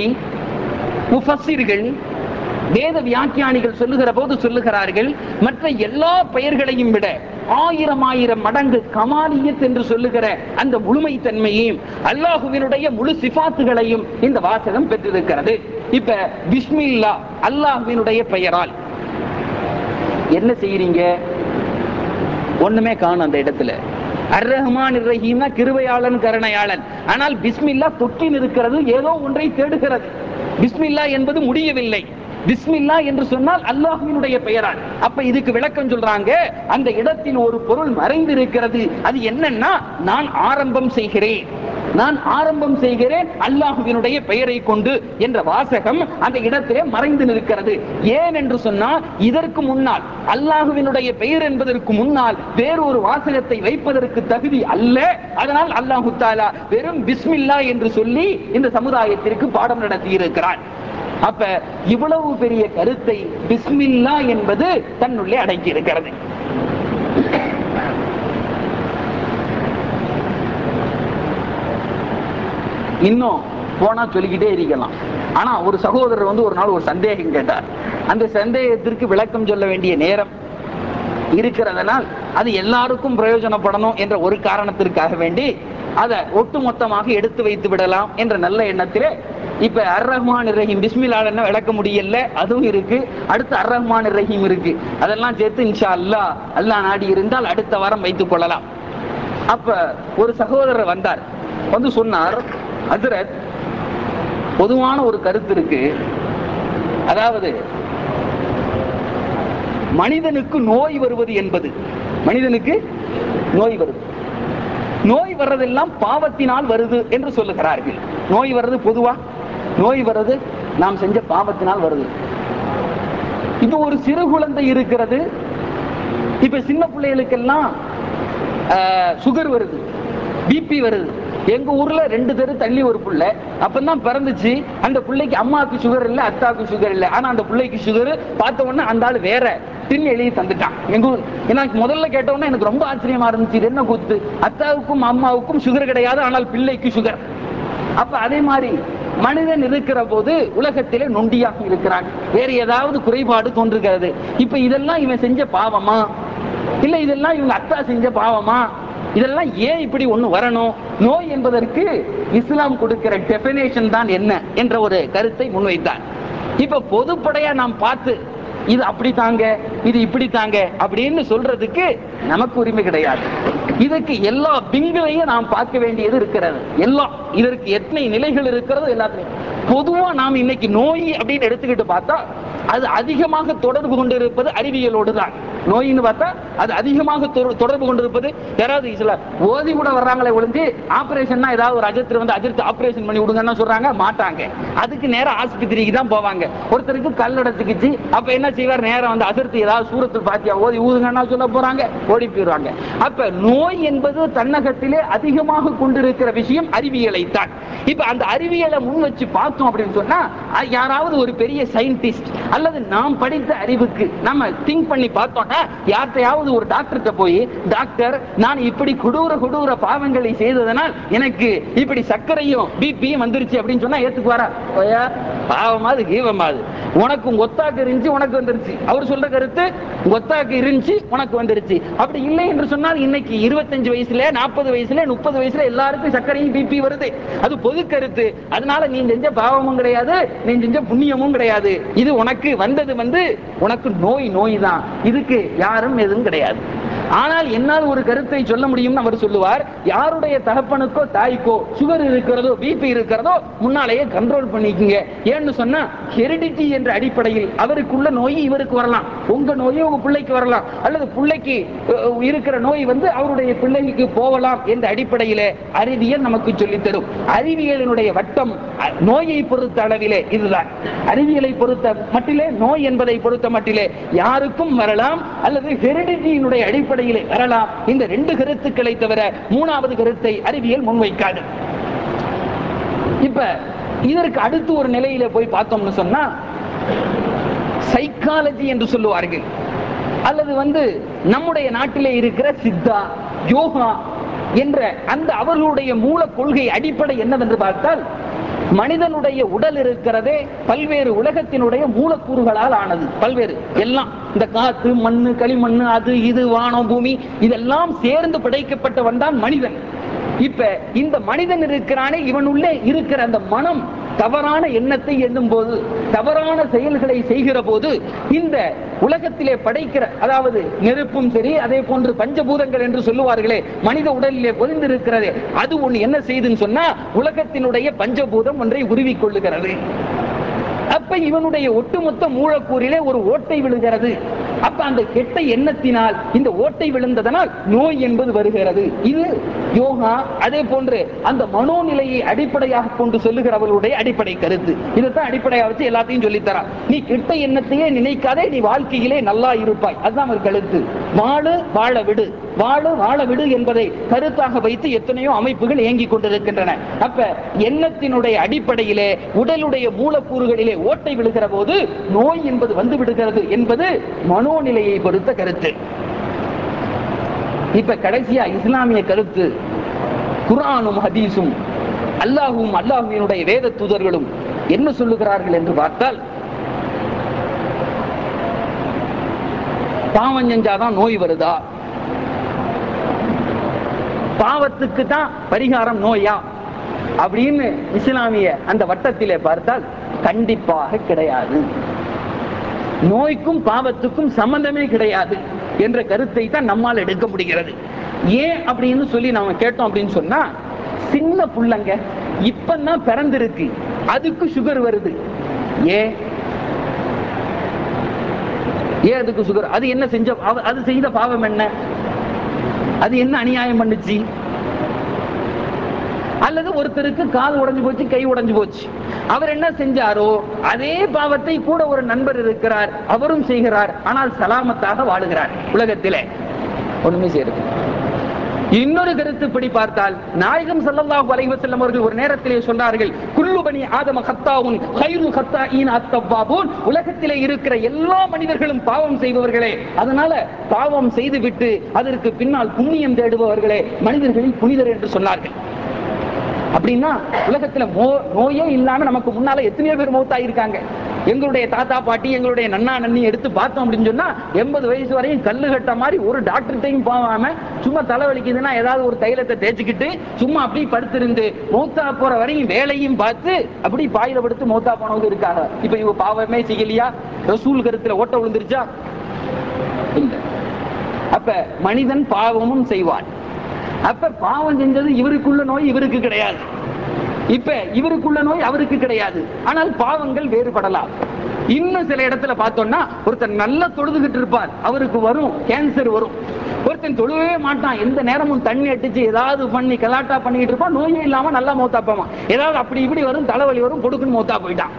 முஃபஸ்ஸிர்கள் வேத வியாக்கியானிகள் சொல்லுகிற போது சொல்லுகிறார்கள் மற்ற எல்லா பெயர்களையும் விட ஆயிரம் ஆயிரம் மடங்கு கமாலியத் என்று சொல்லுகிற அந்த முழுமை தன்மையையும் அல்லாஹுவினுடைய முழு சிபாத்துகளையும் இந்த வாசகம் பெற்றிருக்கிறது இப்ப பிஸ்மில்லா அல்லாஹுவினுடைய பெயரால் என்ன செய்யறீங்க ஒண்ணுமே காணும் அந்த இடத்துல அர் ரஹ்மான் ரஹீம்னா கிருபையாளன் கருணையாளன் ஆனால் பிஸ்மில்லா தொற்றில் இருக்கிறது ஏதோ ஒன்றை தேடுகிறது பிஸ்மில்லா என்பது முடியவில்லை பிஸ்மில்லா என்று சொன்னால் அல்லாஹ்வினுடைய பெயரால் அப்ப இதுக்கு விளக்கம் சொல்றாங்க அந்த இடத்தில் ஒரு பொருள் மறைந்து இருக்கிறது அது என்னன்னா நான் ஆரம்பம் செய்கிறேன் நான் ஆரம்பம் செய்கிறேன் அல்லாஹுவினுடைய பெயரை கொண்டு என்ற வாசகம் அந்த இடத்திலே மறைந்து நிற்கிறது ஏன் என்று சொன்னால் இதற்கு முன்னால் அல்லாஹுவினுடைய பெயர் என்பதற்கு முன்னால் வேறொரு வாசகத்தை வைப்பதற்கு தகுதி அல்ல அதனால் அல்லாஹு தாலா வெறும் பிஸ்மில்லா என்று சொல்லி இந்த சமுதாயத்திற்கு பாடம் நடத்தி இருக்கிறார் அப்ப இவ்வளவு பெரிய கருத்தை பிஸ்மில்லா என்பது தன்னுள்ளே அடங்கி இருக்கிறது இன்னும் போனா சொல்லிக்கிட்டே இருக்கலாம் ஆனா ஒரு சகோதரர் வந்து ஒரு நாள் ஒரு சந்தேகம் கேட்டார் அந்த சந்தேகத்திற்கு விளக்கம் சொல்ல வேண்டிய நேரம் இருக்கிறதனால் அது எல்லாருக்கும் பிரயோஜனப்படணும் என்ற ஒரு காரணத்திற்காக வேண்டி அதை ஒட்டுமொத்தமாக எடுத்து வைத்து விடலாம் என்ற நல்ல எண்ணத்திலே இப்ப அர் ரஹ்மான் ரஹீம் பிஸ்மில்லான்னு விளக்க முடியல அதுவும் இருக்கு அடுத்து அர் ரஹ்மான் ரஹீம் இருக்கு அதெல்லாம் சேர்த்து இன்ஷா அல்லா அல்லாஹ் நாடி இருந்தால் அடுத்த வாரம் வைத்துக் கொள்ளலாம் அப்ப ஒரு சகோதரர் வந்தார் வந்து சொன்னார் ஹசரத் பொதுவான ஒரு கருத்து இருக்கு அதாவது மனிதனுக்கு நோய் வருவது என்பது மனிதனுக்கு நோய் வருது நோய் வர்றதெல்லாம் பாவத்தினால் வருது என்று சொல்லுகிறார்கள் நோய் வர்றது பொதுவா நோய் வர்றது நாம் செஞ்ச பாவத்தினால் வருது இப்ப ஒரு சிறு குழந்தை இருக்கிறது இப்ப சின்ன பிள்ளைகளுக்கெல்லாம் சுகர் வருது பிபி வருது எங்க ஊர்ல ரெண்டு தெரு தள்ளி ஒரு புள்ள அப்பதான் பிறந்துச்சு அந்த பிள்ளைக்கு அம்மாவுக்கு சுகர் இல்ல அத்தாவுக்கு சுகர் இல்ல ஆனா அந்த பிள்ளைக்கு சுகர் பார்த்த உடனே அந்த ஆள் வேற டின் எழுதி தந்துட்டான் எங்க ஊர் எனக்கு முதல்ல கேட்ட உடனே எனக்கு ரொம்ப ஆச்சரியமா இருந்துச்சு இது என்ன கூத்து அத்தாவுக்கும் அம்மாவுக்கும் சுகர் கிடையாது ஆனால் பிள்ளைக்கு சுகர் அப்ப அதே மாதிரி மனிதன் இருக்கிற போது உலகத்திலே நொண்டியாக இருக்கிறான் வேற ஏதாவது குறைபாடு தோன்றுகிறது இப்ப இதெல்லாம் இவன் செஞ்ச பாவமா இல்ல இதெல்லாம் இவங்க அத்தா செஞ்ச பாவமா இதெல்லாம் ஏன் இப்படி ஒண்ணு வரணும் நோய் என்பதற்கு இஸ்லாம் கொடுக்கிற டெபினேஷன் தான் என்ன என்ற ஒரு கருத்தை முன்வைத்தார் இப்ப பொதுப்படையா நாம் பார்த்து இது அப்படி தாங்க இது இப்படி தாங்க அப்படின்னு சொல்றதுக்கு நமக்கு உரிமை கிடையாது இதுக்கு எல்லா பிங்களையும் நாம் பார்க்க வேண்டியது இருக்கிறது எல்லாம் இதற்கு எத்தனை நிலைகள் இருக்கிறதோ எல்லாத்தையும் பொதுவா நாம் இன்னைக்கு நோய் அப்படின்னு எடுத்துக்கிட்டு பார்த்தா அது அதிகமாக தொடர்பு கொண்டிருப்பது அறிவியலோடு தான் நோயின்னு பார்த்தா அது அதிகமாக தொடர்பு கொண்டிருப்பது யாராவது சில ஓதி கூட வர்றாங்களே ஒழிஞ்சு ஆபரேஷன்னா ஏதாவது ஒரு அஜித் வந்து அஜித் ஆபரேஷன் பண்ணி விடுங்கன்னா சொல்றாங்க மாட்டாங்க அதுக்கு நேரம் ஆஸ்பத்திரிக்கு தான் போவாங்க ஒருத்தருக்கு கல் அடைச்சுக்கிச்சு அப்ப என்ன செய்வார் நேரம் வந்து அஜித் ஏதாவது சூரத்தில் பாத்தியா ஓதி ஊதுங்கன்னா சொல்ல போறாங்க ஓடி போயிடுவாங்க அப்ப நோய் என்பது தன்னகத்திலே அதிகமாக கொண்டிருக்கிற விஷயம் அறிவியலை தான் இப்ப அந்த அறிவியலை முன் வச்சு பார்த்தோம் அப்படின்னு சொன்னா யாராவது ஒரு பெரிய சயின்டிஸ்ட் அல்லது நாம் படித்த அறிவுக்கு நம்ம திங்க் பண்ணி பார்த்தோம்னா யார்கிட்டயாவது ஒரு டாக்டர்கிட்ட போய் டாக்டர் நான் இப்படி கொடூர கொடூர பாவங்களை செய்ததனால் எனக்கு இப்படி சர்க்கரையும் பிபியும் வந்துருச்சு அப்படின்னு சொன்னா ஏத்துக்குவாரா ஓயா பாவமாது கீவமாது உனக்கு உங்க ஒத்தாக்கு இருந்துச்சு உனக்கு வந்துருச்சு அவர் சொல்ற கருத்து உங்க ஒத்தாக்கு இருந்துச்சு உனக்கு வந்துருச்சு அப்படி இல்லை என்று சொன்னால் இன்னைக்கு இருபத்தஞ்சு வயசுல நாற்பது வயசுல முப்பது வயசுல எல்லாருக்கும் சர்க்கரையும் பிபி வருது அது பொது கருத்து அதனால நீ செஞ்ச பாவமும் கிடையாது நீ செஞ்ச புண்ணியமும் கிடையாது இது உனக்கு வந்தது வந்து உனக்கு நோய் நோய் தான் இதுக்கு யாரும் எதுவும் கிடையாது ஆனால் என்னால் ஒரு கருத்தை சொல்ல முடியும்னு அவர் சொல்லுவார் யாருடைய தகப்பனுக்கோ தாய்க்கோ சுகர் இருக்கிறதோ பிபி இருக்கிறதோ முன்னாலேயே கண்ட்ரோல் பண்ணிக்கங்க ஏன்னு சொன்னா ஹெரிடிட்டி என்ற அடிப்படையில் அவருக்குள்ள நோய் இவருக்கு வரலாம் உங்க நோய் உங்க பிள்ளைக்கு வரலாம் அல்லது பிள்ளைக்கு அஹ், இருக்கிற நோய் வந்து அவருடைய பிள்ளைக்கு போகலாம் என்ற அடிப்படையிலே அறிவியல் நமக்கு சொல்லித் தரும் அறிவியலினுடைய வட்டம் அஹ், நோயை பொறுத்த அளவிலே இதுதான் அறிவியலை பொறுத்த மட்டிலே நோய் என்பதை பொறுத்த மட்டிலே யாருக்கும் வரலாம் அல்லது ஹெரிடிட்டியினுடைய அடிப்படையிலே வரலாம் இந்த ரெண்டு கருத்துக்களை தவிர மூணாவது கருத்தை அறிவியல் முன்வைக்காது இப்ப இதற்கு அடுத்து ஒரு நிலையில போய் பார்த்தோம்னு சொன்னா சைக்காலஜி என்று சொல்லுவார்கள் அல்லது வந்து நம்முடைய நாட்டிலே இருக்கிற சித்தா யோகா என்ற அந்த அவர்களுடைய மூல கொள்கை அடிப்படை என்னவென்று பார்த்தால் மனிதனுடைய உடல் இருக்கிறதே பல்வேறு உலகத்தினுடைய மூலக்கூறுகளால் ஆனது பல்வேறு எல்லாம் இந்த காத்து மண்ணு களிமண்ணு அது இது வானம் பூமி இதெல்லாம் சேர்ந்து படைக்கப்பட்டவன் தான் மனிதன் இப்ப இந்த மனிதன் இருக்கிறானே இவன் உள்ளே இருக்கிற அந்த மனம் தவறான எண்ணத்தை எண்ணும் போது தவறான செயல்களை செய்கிற போது இந்த உலகத்திலே படைக்கிற அதாவது நெருப்பும் சரி அதே போன்று பஞ்சபூதங்கள் என்று சொல்லுவார்களே மனித உடலிலே பொதிந்திருக்கிறது அது ஒண்ணு என்ன செய்துன்னு சொன்னா உலகத்தினுடைய பஞ்சபூதம் ஒன்றை உருவிக் கொள்ளுகிறது அப்ப இவனுடைய ஒட்டுமொத்த மூலக்கூறிலே ஒரு ஓட்டை விழுகிறது அப்ப அந்த கெட்ட எண்ணத்தினால் இந்த ஓட்டை விழுந்ததனால் நோய் என்பது வருகிறது இது யோகா அதே போன்று அந்த மனோநிலையை அடிப்படையாக கொண்டு சொல்லுகிறவர்களுடைய அடிப்படை கருத்து இதைத்தான் அடிப்படையாக வச்சு எல்லாத்தையும் சொல்லித்தரா நீ கெட்ட எண்ணத்தையே நினைக்காதே நீ வாழ்க்கையிலே நல்லா இருப்பாய் அதுதான் ஒரு கருத்து வாழு வாழ விடு வாழு வாழ விடு என்பதை கருத்தாக வைத்து எத்தனையோ அமைப்புகள் இயங்கிக் கொண்டிருக்கின்றன அப்ப எண்ணத்தினுடைய அடிப்படையிலே உடலுடைய மூலக்கூறுகளிலே ஓட்டை விழுகிற போது நோய் என்பது வந்து விடுகிறது என்பது மனோநிலையை பொறுத்த கருத்து இப்ப கடைசியா இஸ்லாமிய கருத்து குர்ஆனும் ஹதீஸும் அல்லாஹும் அல்லாஹுவினுடைய வேத தூதர்களும் என்ன சொல்லுகிறார்கள் என்று பார்த்தால் பாவம் செஞ்சாதான் நோய் வருதா பாவத்துக்கு தான் பரிகாரம் நோயா அப்படின்னு இஸ்லாமிய அந்த வட்டத்திலே பார்த்தால் கண்டிப்பாக கிடையாது நோய்க்கும் பாவத்துக்கும் சம்பந்தமே கிடையாது என்ற கருத்தை தான் நம்மால் எடுக்க முடிகிறது ஏன் அப்படின்னு சொல்லி நாம கேட்டோம் அப்படின்னு சொன்னா சின்ன புள்ளங்க இப்பதான் பிறந்திருக்கு அதுக்கு சுகர் வருது ஏன் ஏன் அதுக்கு சுகர் அது என்ன செஞ்ச அவ- அது செய்த பாவம் என்ன அது என்ன அநியாயம் பண்ணுச்சு அல்லது ஒருத்தருக்கு கால் உடைஞ்சு போச்சு கை உடைஞ்சு போச்சு அவர் என்ன செஞ்சாரோ அதே பாவத்தை கூட ஒரு நண்பர் இருக்கிறார் அவரும் செய்கிறார் ஆனால் சலாமத்தாக வாழுகிறார் உலகத்திலே ஒண்ணுமே செய்யறது இன்னொரு கருத்துப்படி பார்த்தால் நாயகம் ஸல்லல்லாஹு அலைஹி வஸல்லம் அவர்கள் ஒரு நேரத்திலே சொன்னார்கள் குல்லு பனி ஆதம கத்தாவுன் கைரு கத்தாயின் அத்தவ்வாபூன் உலகத்திலே இருக்கிற எல்லா மனிதர்களும் பாவம் செய்பவர்களே அதனால பாவம் செய்துவிட்டு அதற்கு பின்னால் புண்ணியம் தேடுபவர்களே மனிதர்களில் புனிதர் என்று சொன்னார்கள் அப்படின்னா உலகத்துல மோ- நோயே இல்லாம நமக்கு முன்னால எத்தனையோ பேர் மௌத்தாயிருக்காங்க எங்களுடைய தாத்தா பாட்டி எங்களுடைய நன்னா நன்னி எடுத்து பார்த்தோம் அப்படின்னு சொன்னா எண்பது வயசு வரையும் கல்லு கட்ட மாதிரி ஒரு டாக்டர்கிட்டையும் போகாம சும்மா தலைவலிக்குதுன்னா ஏதாவது ஒரு தைலத்தை தேய்ச்சிக்கிட்டு சும்மா அப்படி படுத்திருந்து மௌத்தா போற வரையும் வேலையும் பார்த்து அப்படி பாயில படுத்து மௌத்தா போனவங்க இருக்காங்க இப்ப இவங்க பாவமே செய்யலையா ரசூல் கருத்துல ஓட்ட விழுந்துருச்சா இல்ல அப்ப மனிதன் பாவமும் செய்வான் அப்ப பாவம் செஞ்சது இவருக்குள்ள நோய் இவருக்கு கிடையாது இப்ப இவருக்குள்ள நோய் அவருக்கு கிடையாது ஆனால் பாவங்கள் வேறுபடலாம் இன்னும் சில இடத்துல பார்த்தோம்னா ஒருத்தன் நல்லா தொழுதுகிட்டு இருப்பார் அவருக்கு வரும் கேன்சர் வரும் ஒருத்தன் தொழுவே மாட்டான் எந்த நேரமும் தண்ணி அடிச்சு ஏதாவது பண்ணி கலாட்டா பண்ணிட்டு இருப்பான் நோயே இல்லாம நல்லா மௌத்தா போவான் ஏதாவது அப்படி இப்படி வரும் தலைவலி வரும் கொடுக்குன்னு மௌத்தா போயிட்டான்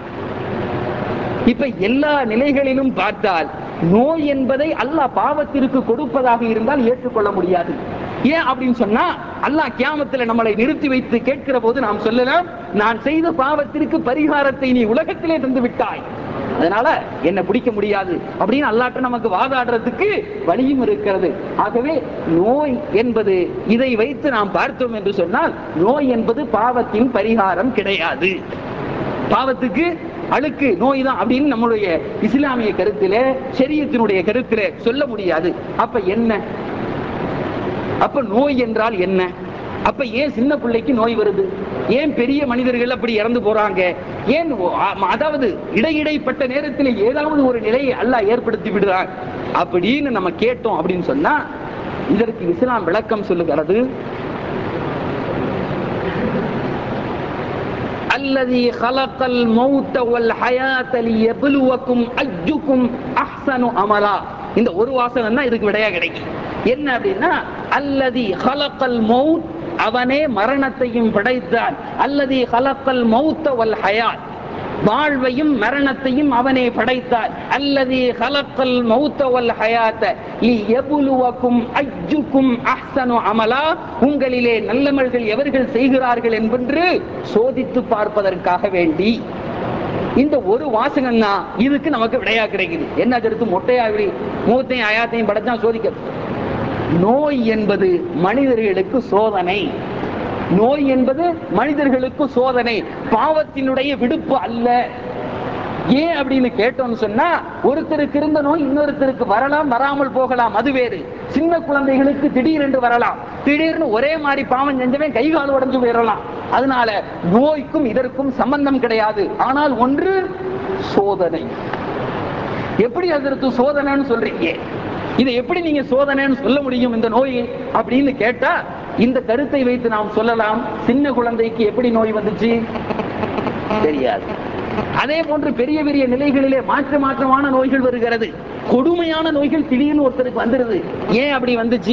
இப்ப எல்லா நிலைகளிலும் பார்த்தால் நோய் என்பதை அல்லாஹ் பாவத்திற்கு கொடுப்பதாக இருந்தால் ஏற்றுக்கொள்ள முடியாது ஏன் அப்படின்னு சொன்னா அல்லாஹ் கியாமத்துல நம்மளை நிறுத்தி வைத்து கேட்கிற போது நாம் சொல்லலாம் நான் செய்த பாவத்திற்கு பரிகாரத்தை நீ உலகத்திலே தந்து விட்டாய் அதனால என்ன பிடிக்க முடியாது அப்படின்னு அல்லாட்ட நமக்கு வாதாடுறதுக்கு வழியும் இருக்கிறது ஆகவே நோய் என்பது இதை வைத்து நாம் பார்த்தோம் என்று சொன்னால் நோய் என்பது பாவத்தின் பரிகாரம் கிடையாது பாவத்துக்கு அழுக்கு நோய் தான் அப்படின்னு நம்மளுடைய இஸ்லாமிய கருத்திலே ஷரியத்தினுடைய கருத்திலே சொல்ல முடியாது அப்ப என்ன அப்ப நோய் என்றால் என்ன அப்ப ஏன் சின்ன பிள்ளைக்கு நோய் வருது ஏன் பெரிய மனிதர்கள் அப்படி இறந்து போறாங்க ஏன் ஓ- ஆ- அதாவது இடையிடைப்பட்ட நேரத்தில் ஏதாவது ஒரு நிலையை அல்லாஹ் ஏற்படுத்தி விடுறான் அப்படின்னு நம்ம கேட்டோம் அப்படின்னு சொன்னா இதற்கு இஸ்லாம் விளக்கம் சொல்லுகிறது الذي خلق الموت والحياة ليبلوكم أيكم أحسن عملا இந்த ஒரு வாசகம் தான் இதுக்கு விடையா கிடைக்கும் என்ன அப்படின்னா அல்லதி ஹலக்கல் மௌத் அவனே மரணத்தையும் படைத்தான் அல்லதி ஹலக்கல் மௌத்த வல் ஹயாத் வாழ்வையும் மரணத்தையும் அவனே படைத்தார் அல்லதி ஹலக்கல் மௌத்த வல் ஹயாத்த லியபுலுவக்கும் அய்யுக்கும் அஹ்சனு அமலா உங்களிலே நல்லமல்கள் எவர்கள் செய்கிறார்கள் என்பென்று சோதித்து பார்ப்பதற்காக வேண்டி இந்த ஒரு வாசகம் தான் இதுக்கு நமக்கு விடையா கிடைக்குது என்ன கருத்து மொட்டையா இப்படி மூத்தையும் அயாத்தையும் படைச்சான் சோதிக்க நோய் என்பது மனிதர்களுக்கு சோதனை நோய் என்பது மனிதர்களுக்கு சோதனை பாவத்தினுடைய விடுப்பு அல்ல ஏன் அப்படின்னு கேட்டோம்னு சொன்னா ஒருத்தருக்கு இருந்த நோய் இன்னொருத்தருக்கு வரலாம் வராமல் போகலாம் அது வேறு சின்ன குழந்தைகளுக்கு திடீரென்று வரலாம் திடீர்னு ஒரே மாதிரி பாவம் செஞ்சவன் கை கால் உடைஞ்சு போயிடலாம் அதனால நோய்க்கும் இதற்கும் சம்பந்தம் கிடையாது ஆனால் ஒன்று சோதனை எப்படி அதற்கு சோதனைன்னு சொல்றீங்க இதை எப்படி நீங்க சோதனைன்னு சொல்ல முடியும் இந்த நோயை அப்படின்னு கேட்டா இந்த கருத்தை வைத்து நாம் சொல்லலாம் சின்ன குழந்தைக்கு எப்படி நோய் வந்துச்சு தெரியாது அதே போன்று பெரிய பெரிய நிலைகளிலே மாற்று மாற்றமான நோய்கள் வருகிறது கொடுமையான நோய்கள் திடீர்னு ஒருத்தருக்கு வந்துருது ஏன் அப்படி வந்துச்சு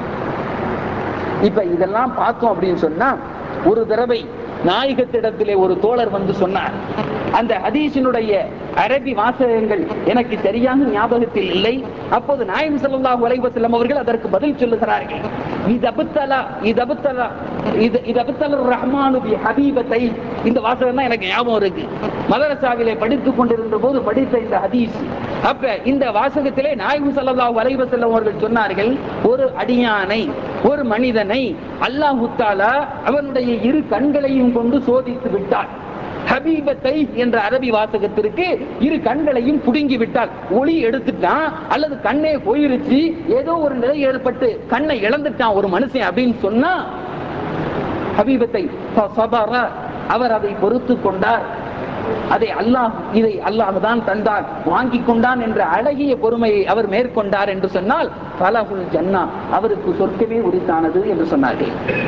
இப்ப இதெல்லாம் பார்த்தோம் அப்படின்னு சொன்னா ஒரு தடவை நாயகத்திடத்திலே ஒரு தோழர் வந்து சொன்னார் அந்த ஹதீஸினுடைய அரபி வாசகங்கள் எனக்கு சரியான ஞாபகத்தில் இல்லை அப்போது நாயம் ஸல்லல்லாஹு அலைஹி வஸல்லம் அவர்கள் அதற்கு பதில் சொல்லுகிறார்கள் இதபுத்தலா இதபுத்தலா இது இதபுத்தல ரஹ்மானு பி ஹபீபத்தை இந்த வாசகம் தான் எனக்கு ஞாபகம் இருக்கு மதரசாவிலே படித்துக் கொண்டிருந்த போது படித்த இந்த ஹதீஸ் அப்ப இந்த வாசகத்திலே நாயகம் ஸல்லல்லாஹு அலைஹி வஸல்லம் அவர்கள் சொன்னார்கள் ஒரு அடியானை ஒரு மனிதனை அல்லாஹு தாலா அவனுடைய இரு கண்களையும் கொண்டு சோதித்து விட்டார் ஹபீபத்தை என்ற அரபி வாசகத்திற்கு இரு கண்களையும் புடுங்கி விட்டால் ஒளி எடுத்துட்டான் அல்லது கண்ணே போயிருச்சு ஏதோ ஒரு நிலை ஏற்பட்டு கண்ணை இழந்துட்டான் ஒரு மனுஷன் அப்படின்னு சொன்னா ஹபீபத்தை ஃபஸபர, அவர் அதை பொறுத்து கொண்டார் அதை அல்லாஹ் இதை அல்லாஹ் தான் தந்தான் வாங்கி கொண்டான் என்ற அழகிய பொறுமையை அவர் மேற்கொண்டார் என்று சொன்னால் பலகுல் ஜன்னா அவருக்கு சொர்க்கமே உரித்தானது என்று சொன்னார்கள்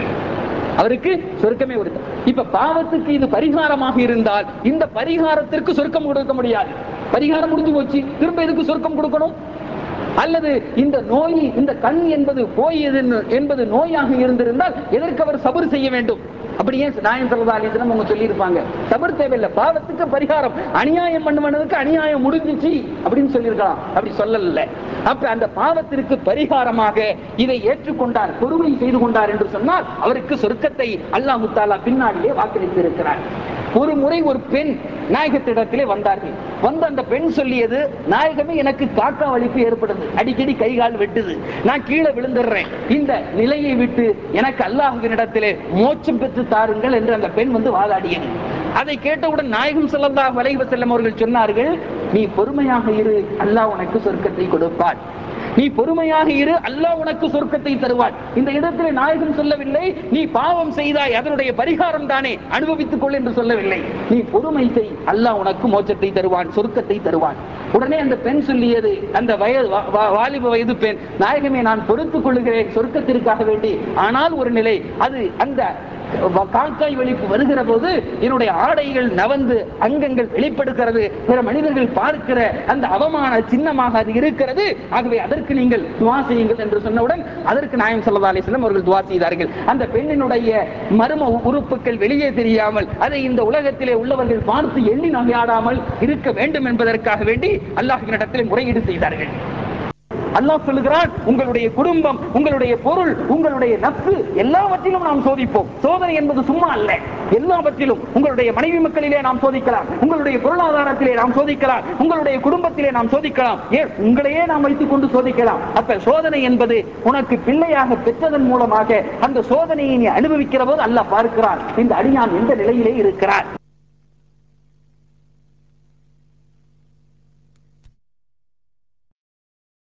அவருக்கு சொர்க்கமே உரித்த இப்ப பாவத்துக்கு இது பரிகாரமாக இருந்தால் இந்த பரிகாரத்திற்கு சொர்க்கம் கொடுக்க முடியாது பரிகாரம் முடிஞ்சு போச்சு திரும்ப எதுக்கு சொர்க்கம் கொடுக்கணும் அல்லது இந்த நோய் இந்த கண் என்பது போயது என்பது நோயாக இருந்திருந்தால் எதற்கு அவர் சபர் செய்ய வேண்டும் அப்படியே நாயம் சல்லா அலிஸ்லாம் அவங்க சொல்லியிருப்பாங்க சபர் தேவையில்லை பாவத்துக்கு பரிகாரம் அநியாயம் பண்ணுவதற்கு அநியாயம் முடிஞ்சிச்சு அப்படின்னு சொல்லியிருக்கலாம் அப்படி சொல்லல அப்ப அந்த பாவத்திற்கு பரிகாரமாக இதை ஏற்றுக்கொண்டார் பொறுமை செய்து கொண்டார் என்று சொன்னால் அவருக்கு சொர்க்கத்தை அல்லாஹு தாலா பின்னாடியே வாக்களித்து இருக்கிறார் ஒரு முறை ஒரு பெண் நாயகத்திடத்திலே வந்தார்கள் வந்து அந்த பெண் சொல்லியது நாயகமே எனக்கு காக்கா வலிப்பு ஏற்படுது அடிக்கடி கை கால் வெட்டுது நான் கீழே விழுந்துடுறேன் இந்த நிலையை விட்டு எனக்கு அல்லாஹுவினிடத்திலே மோட்சம் பெற்று தாருங்கள் என்று அந்த பெண் வந்து வாதாடியது அதை கேட்டவுடன் நாயகம் ஸல்லல்லாஹு அலைஹி வஸல்லம் அவர்கள் சொன்னார்கள் நீ பொறுமையாக இரு அல்லாஹ் உனக்கு சொர்க்கத்தை கொடுப்பான் நீ பொறுமையாக இரு அல்லாஹ் உனக்கு சொர்க்கத்தை தருவான் இந்த இடத்திலே நாயகம் சொல்லவில்லை நீ பாவம் செய்தாய் அதனுடைய பரிகாரம் தானே அனுபவித்துக் கொள் என்று சொல்லவில்லை நீ பொறுமை செய் அல்லாஹ் உனக்கு மோட்சத்தை தருவான் சொர்க்கத்தை தருவான் உடனே அந்த பெண் சொல்லியது அந்த வயது வா- வா- வாலிப வயது பெண் நாயகமே நான் பொறுத்துக் கொள்ளுகிறேன் சொர்க்கத்திற்காக வேண்டி ஆனால் ஒரு நிலை அது அந்த வ- காக்காய் வெளிப்பு வருகிற போது என்னுடைய ஆடைகள் நவந்து அங்கங்கள் வெளிப்படுகிறது பிற மனிதர்கள் பார்க்கிற அந்த அவமான சின்னமாக அது இருக்கிறது ஆகவே அதற்கு நீங்கள் துவா செய்யுங்கள் என்று சொன்னவுடன் அதற்கு நாயம் சல்லா அலிஸ்லாம் அவர்கள் துவா செய்தார்கள் அந்த பெண்ணினுடைய மர்ம உ- உறுப்புகள் வெளியே தெரியாமல் அதை இந்த உலகத்திலே உள்ளவர்கள் பார்த்து எண்ணி நகையாடாமல் இருக்க வேண்டும் என்பதற்காக வேண்டி அல்லாஹினிடத்தில் முறையீடு செய்தார்கள் அல்லாஹ் சொல்லுகிறான் உங்களுடைய குடும்பம் உங்களுடைய பொருள் உங்களுடைய நட்பு எல்லாவற்றிலும் நாம் சோதிப்போம் சோதனை என்பது சும்மா அல்ல எல்லாவற்றிலும் உங்களுடைய மனைவி மக்களிலே நாம் சோதிக்கலாம் உங்களுடைய பொருளாதாரத்திலே நாம் சோதிக்கலாம் உங்களுடைய குடும்பத்திலே நாம் சோதிக்கலாம் ஏன் உங்களையே நாம் வைத்துக் கொண்டு சோதிக்கலாம் அப்ப சோதனை என்பது உனக்கு பிள்ளையாக பெற்றதன் மூலமாக அந்த சோதனையை நீ அனுபவிக்கிற போது அல்லாஹ் பார்க்கிறான் இந்த அடியான் எந்த நிலையிலே இருக்கிறார்